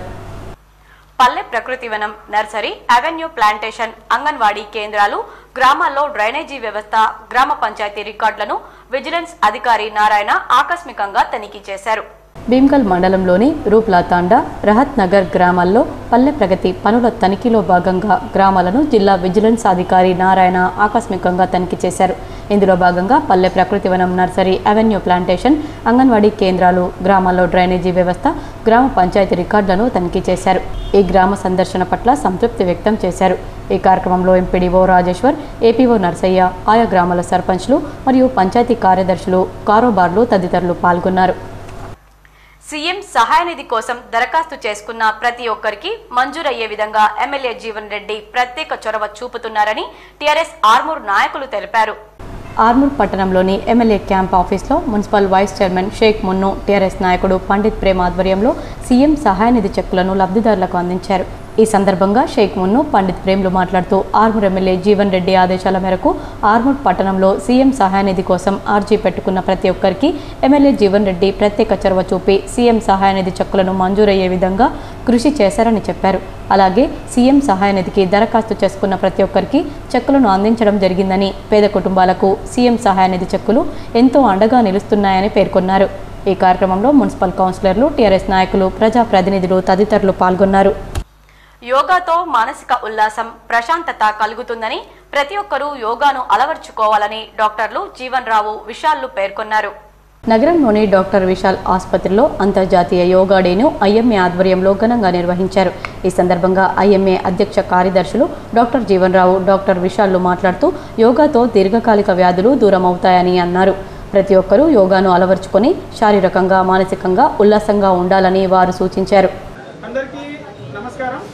పల్లె ప్రకృతి వనం నర్సరీ అవెన్యూ ప్లాంటేషన్ అంగన్వాడీ కేంద్రాలు గ్రామాల్లో డ్రైనేజీ వ్యవస్థ గ్రామ పంచాయతీ రికార్డులను విజిలెన్స్ అధికారి నారాయణ ఆకస్మికంగా తనిఖీ చేశారు
భీమ్గల్ మండలంలోని రూప్లా తాండా రహత్ నగర్ గ్రామాల్లో పల్లె ప్రగతి పనుల తనిఖీలో భాగంగా గ్రామాలను జిల్లా విజిలెన్స్ అధికారి నారాయణ ఆకస్మికంగా తనిఖీ చేశారు ఇందులో భాగంగా పల్లె ప్రకృతి వనం నర్సరీ అవెన్యూ ప్లాంటేషన్ అంగన్వాడీ కేంద్రాలు గ్రామాల్లో డ్రైనేజీ వ్యవస్థ గ్రామ పంచాయతీ రికార్డులను తనిఖీ చేశారు ఈ గ్రామ సందర్శన పట్ల సంతృప్తి వ్యక్తం చేశారు ఈ కార్యక్రమంలో ఎంపీడీఓ రాజేశ్వర్ ఏపీఓ నర్సయ్య ఆయా గ్రామాల సర్పంచ్లు మరియు పంచాయతీ కార్యదర్శులు కారోబార్లు తదితరులు పాల్గొన్నారు
సీఎం సహాయ నిధి కోసం దరఖాస్తు చేసుకున్న ప్రతి ఒక్కరికి మంజూరయ్యే విధంగా ఎమ్మెల్యే జీవన్ రెడ్డి ప్రత్యేక చొరవ చూపుతున్నారని టీఆర్ఎస్ ఆర్మూర్ నాయకులు తెలిపారు
ఆర్మూర్ పట్టణంలోని ఎమ్మెల్యే క్యాంప్ ఆఫీస్లో municipal vice chairman Sheikh Munnu TRS నాయకుడు పండిత్ ప్రేమ్ ఆధ్వర్యంలో సీఎం సహాయ నిధి చెక్కులను లబ్ధిదారులకు అందించారు ఈ సందర్భంగా షేక్ మున్ను పండిత్ ప్రేమ్లు మాట్లాడుతూ ఆర్మూర్ ఎమ్మెల్యే జీవన్ రెడ్డి ఆదేశాల మేరకు ఆర్మూర్ పట్టణంలో సీఎం సహాయ నిధి కోసం ఆర్జీ పెట్టుకున్న ప్రతి ఒక్కరికి ఎమ్మెల్యే జీవన్ రెడ్డి ప్రత్యేక చొరవ చూపి సీఎం సహాయ నిధి చెక్కులను మంజూరయ్యే విధంగా కృషి చేశారని చెప్పారు అలాగే సీఎం సహాయ నిధికి దరఖాస్తు చేసుకున్న ప్రతి ఒక్కరికి చెక్కులను అందించడం జరిగిందని పేద కుటుంబాలకు సీఎం సహాయ నిధి చెక్కులు ఎంతో అండగా నిలుస్తున్నాయని పేర్కొన్నారు ఈ కార్యక్రమంలో మున్సిపల్ కౌన్సిలర్లు టీఆర్ఎస్ నాయకులు ప్రజాప్రతినిధులు తదితరులు పాల్గొన్నారు
యోగాతో మానసిక ఉల్లాసం ప్రశాంతత కలుగుతుందని ప్రతి ఒక్కరూ యోగాను అలవర్చుకోవాలని డాక్టర్లు జీవన్ రావు విశాల్లు పేర్కొన్నారు
నగరంలోని డాక్టర్ విశాల్ ఆసుపత్రిలో అంతర్జాతీయ యోగా డేను ఐఎంఏ ఆధ్వర్యంలో ఘనంగా నిర్వహించారు ఈ సందర్భంగా ఐఎంఏ అధ్యక్ష కార్యదర్శులు డాక్టర్ జీవన్ రావు డాక్టర్ విశాల్లు మాట్లాడుతూ యోగాతో దీర్ఘకాలిక వ్యాధులు దూరం అవుతాయని అన్నారు ప్రతి ఒక్కరూ యోగాను అలవర్చుకొని శారీరకంగా మానసికంగా ఉల్లాసంగా ఉండాలని వారు సూచించారు
అందరికీ నమస్కారం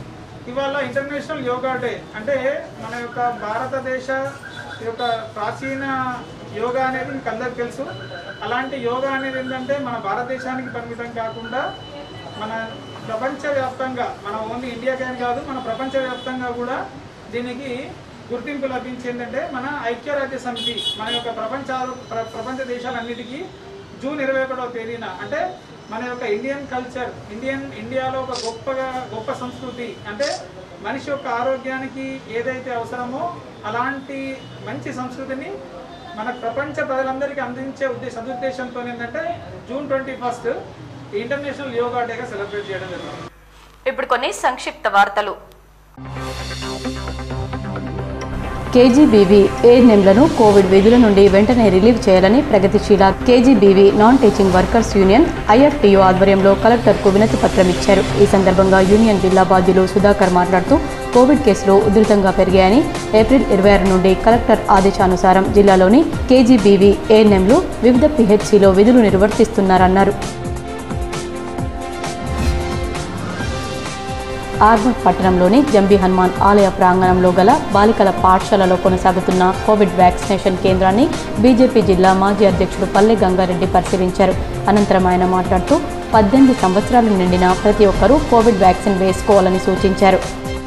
ఇవాళ ఇంటర్నేషనల్ యోగా డే అంటే మన యొక్క భారతదేశ యొక్క ప్రాచీన యోగా అనేది మీకు అందరికి తెలుసు అలాంటి యోగా అనేది ఏంటంటే మన భారతదేశానికి పరిమితం కాకుండా మన ప్రపంచవ్యాప్తంగా మన ఓన్లీ ఇండియాకే కాదు మన ప్రపంచవ్యాప్తంగా కూడా దీనికి గుర్తింపు లభించిందంటే మన ఐక్యరాజ్య సమితి మన యొక్క ప్రపంచ ప్ర- ప్రపంచ దేశాలన్నిటికీ జూన్ ఇరవై ఒకటవ తేదీన అంటే మన యొక్క ఇండియన్ కల్చర్ ఇండియన్ ఇండియాలో ఒక గొప్పగా గొప్ప సంస్కృతి అంటే మనిషి యొక్క ఆరోగ్యానికి ఏదైతే అవసరమో అలాంటి మంచి సంస్కృతిని మన ప్రపంచ ప్రజలందరికీ అందించే ఉద్దేశ సదుద్దేశంతో ఏంటంటే June twenty first international yoga డేగా సెలబ్రేట్ చేయడం జరుగుతుంది
ఇప్పుడు కొన్ని సంక్షిప్త వార్తలు
కేజీబీవీ ఎయిర్నెమ్లను కోవిడ్ విధుల నుండి వెంటనే రిలీవ్ చేయాలని ప్రగతిశీల KGBV non teaching workers union IFTU ఆధ్వర్యంలో కలెక్టర్కు వినతి పత్రం ఇచ్చారు ఈ సందర్భంగా యూనియన్ జిల్లా బాధ్యులు సుధాకర్ మాట్లాడుతూ కోవిడ్ కేసులు ఉధృతంగా పెరిగాయని ఏప్రిల్ ఇరవై ఆరు నుండి కలెక్టర్ ఆదేశానుసారం జిల్లాలోని కేజీబీవీ ఏఎన్ఎంలు వివిధ పిహెచ్సిలో విధులు నిర్వర్తిస్తున్నారన్నారు ఆర్మూర్ పట్టణంలోని జంబి హనుమాన్ ఆలయ ప్రాంగణంలో గల బాలికల పాఠశాలలో కొనసాగుతున్న కోవిడ్ వ్యాక్సినేషన్ కేంద్రాన్ని బీజేపీ జిల్లా మాజీ అధ్యక్షుడు పల్లె గంగారెడ్డి పరిశీలించారు అనంతరం ఆయన మాట్లాడుతూ పద్దెనిమిది సంవత్సరాలు నిండిన ప్రతి ఒక్కరూ కోవిడ్ వ్యాక్సిన్ వేసుకోవాలని సూచించారు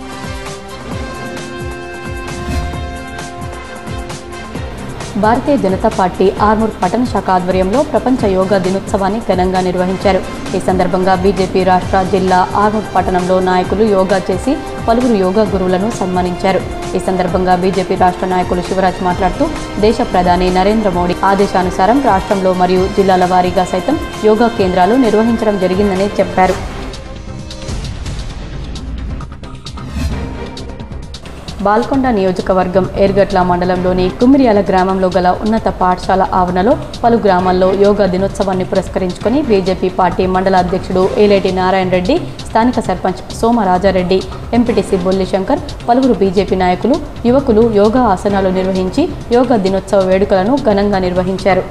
భారతీయ జనతా పార్టీ ఆర్మూర్ పట్టణ శాఖ ఆధ్వర్యంలో ప్రపంచ యోగా దినోత్సవాన్ని ఘనంగా నిర్వహించారు ఈ సందర్భంగా బీజేపీ రాష్ట్ర జిల్లా ఆర్మూర్ పట్టణంలో నాయకులు యోగా చేసి పలువురు యోగా గురువులను సన్మానించారు ఈ సందర్భంగా బీజేపీ రాష్ట్ర నాయకులు శివరాజ్ మాట్లాడుతూ దేశ ప్రధాని నరేంద్ర మోడీ ఆదేశానుసారం రాష్ట్రంలో మరియు జిల్లాల వారీగా సైతం యోగా కేంద్రాలు నిర్వహించడం జరిగిందని చెప్పారు బాల్కొండ నియోజకవర్గం ఏర్గట్ల మండలంలోని కుమిరియాల గ్రామంలో గల ఉన్నత పాఠశాల ఆవరణలో పలు గ్రామాల్లో యోగా దినోత్సవాన్ని పురస్కరించుకొని బీజేపీ పార్టీ మండల అధ్యక్షుడు ఏలేటి నారాయణ రెడ్డి స్థానిక సర్పంచ్ సోమరాజారెడ్డి ఎంపీటీసీ బొల్లి శంకర్ పలువురు బీజేపీ నాయకులు యువకులు యోగా ఆసనాలు నిర్వహించి యోగా దినోత్సవ వేడుకలను ఘనంగా నిర్వహించారు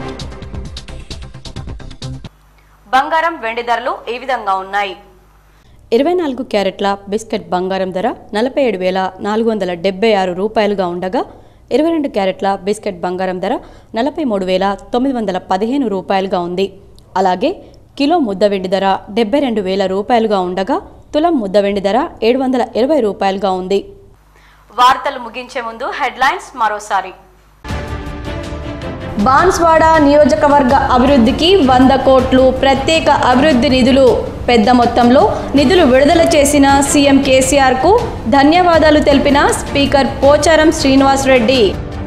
బంగారం వెండి ధరలు ఈ విధంగా ఉన్నాయి
ఇరవై నాలుగు క్యారెట్ల బిస్కెట్ బంగారం ధర నలభై ఏడు వేల నాలుగు వందల డెబ్బై ఆరు రూపాయలుగా ఉండగా ఇరవై రెండు క్యారెట్ల బిస్కెట్ బంగారం ధర నలభై మూడు వేల తొమ్మిది వందల పదిహేను రూపాయలుగా ఉంది అలాగే కిలో ముద్ద వెండి ధర డెబ్బై రెండు వేల రూపాయలుగా ఉండగా తులం ముద్ద వెండి ధర ఏడు వందల ఇరవై రూపాయలుగా ఉంది
వార్తలు ముగించే ముందు హెడ్లైన్స్ మరోసారి
బాన్స్వాడ నియోజకవర్గ అభివృద్ధికి వంద కోట్లు ప్రత్యేక అభివృద్ధి నిధులు పెద్ద మొత్తంలో నిధులు విడుదల చేసిన సీఎం కేసీఆర్కు ధన్యవాదాలు తెలిపిన స్పీకర్ పోచారం శ్రీనివాసరెడ్డి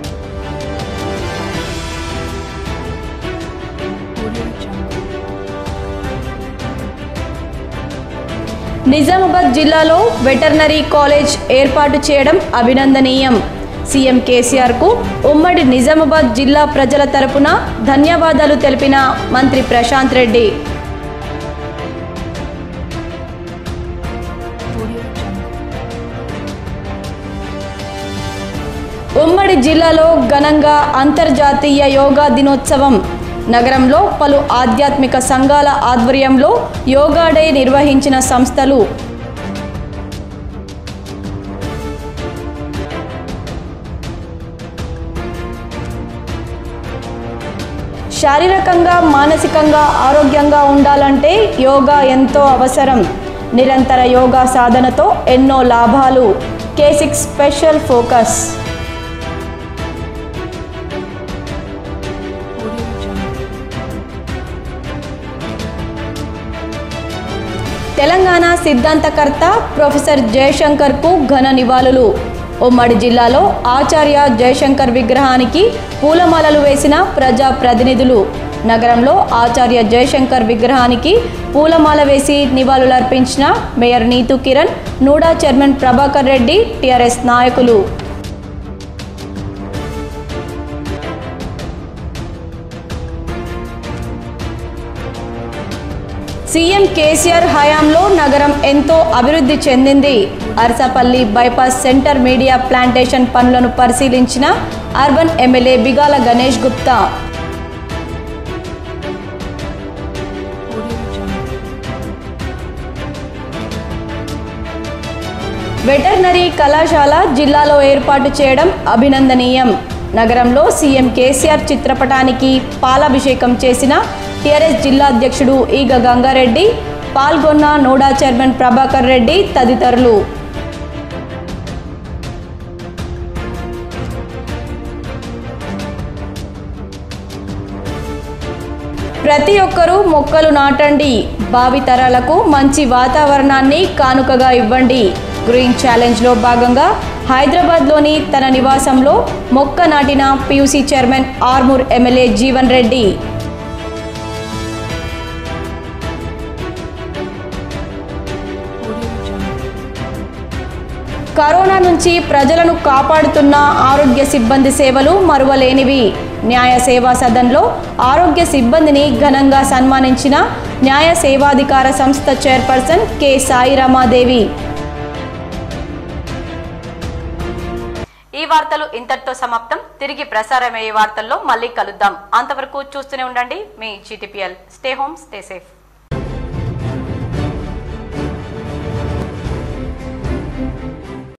నిజామాబాద్ జిల్లాలో వెటర్నరీ కాలేజ్ ఏర్పాటు చేయడం అభినందనీయం సీఎం కేసీఆర్కు ఉమ్మడి నిజామాబాద్ జిల్లా ప్రజల తరపున ధన్యవాదాలు తెలిపిన మంత్రి ప్రశాంత్ రెడ్డి ఉమ్మడి జిల్లాలో ఘనంగా అంతర్జాతీయ యోగా దినోత్సవం నగరంలో పలు ఆధ్యాత్మిక సంఘాల ఆధ్వర్యంలో యోగా డే నిర్వహించిన సంస్థలు శారీరకంగా మానసికంగా ఆరోగ్యంగా ఉండాలంటే యోగా ఎంతో అవసరం నిరంతర యోగా సాధనతో ఎన్నో లాభాలు K six special focus Telangana సిద్ధాంతకర్త ప్రొఫెసర్ జయశంకర్కు ఘన నివాళులు ఉమ్మడి జిల్లాలో ఆచార్య జయశంకర్ విగ్రహానికి పూలమాలలు వేసిన ప్రజా ప్రతినిధులు నగరంలో ఆచార్య జయశంకర్ విగ్రహానికి పూలమాల వేసి నివాళులర్పించిన mayor Neetu Kiran NUDA chairman Prabhakar Reddy TRS నాయకులు సీఎం కేసీఆర్ హయాంలో నగరం ఎంతో అభివృద్ధి చెందింది Arasapalli bypass centre media plantation పనులను పరిశీలించిన urban MLA Bigala Ganesh Gupta veterinary కళాశాల జిల్లాలో ఏర్పాటు చేయడం అభినందనీయం నగరంలో సీఎం కేసీఆర్ చిత్రపటానికి పాలాభిషేకం చేసిన టీఆర్ఎస్ జిల్లా అధ్యక్షుడు ఈగ గంగారెడ్డి పాల్గొన్న నోడా చైర్మన్ ప్రభాకర్ రెడ్డి తదితరులు ప్రతి ఒక్కరూ మొక్కలు నాటండి భావి తరాలకు మంచి వాతావరణాన్ని కానుకగా ఇవ్వండి గ్రీన్ ఛాలెంజ్లో భాగంగా హైదరాబాద్లోని తన నివాసంలో మొక్క నాటిన PUC chairman Armoor MLA Jeevan Reddy corona నుంచి ప్రజలను కాపాడుతున్న ఆరోగ్య సిబ్బంది సేవలు మరువలేనివి న్యాయ సేవా సదన్లో ఆరోగ్య సిబ్బందిని ఘనంగా సన్మానించిన న్యాయ సేవాధికార సంస్థ చైర్పర్సన్ కె సాయి రమాదేవి
ఈ వార్తలు ఇంతటితో సమాప్తం తిరిగి ప్రసారమయ్యే వార్తల్లో మళ్ళీ కలుద్దాం అంతవరకు చూస్తూనే ఉండండి మీ GTPL stay home stay safe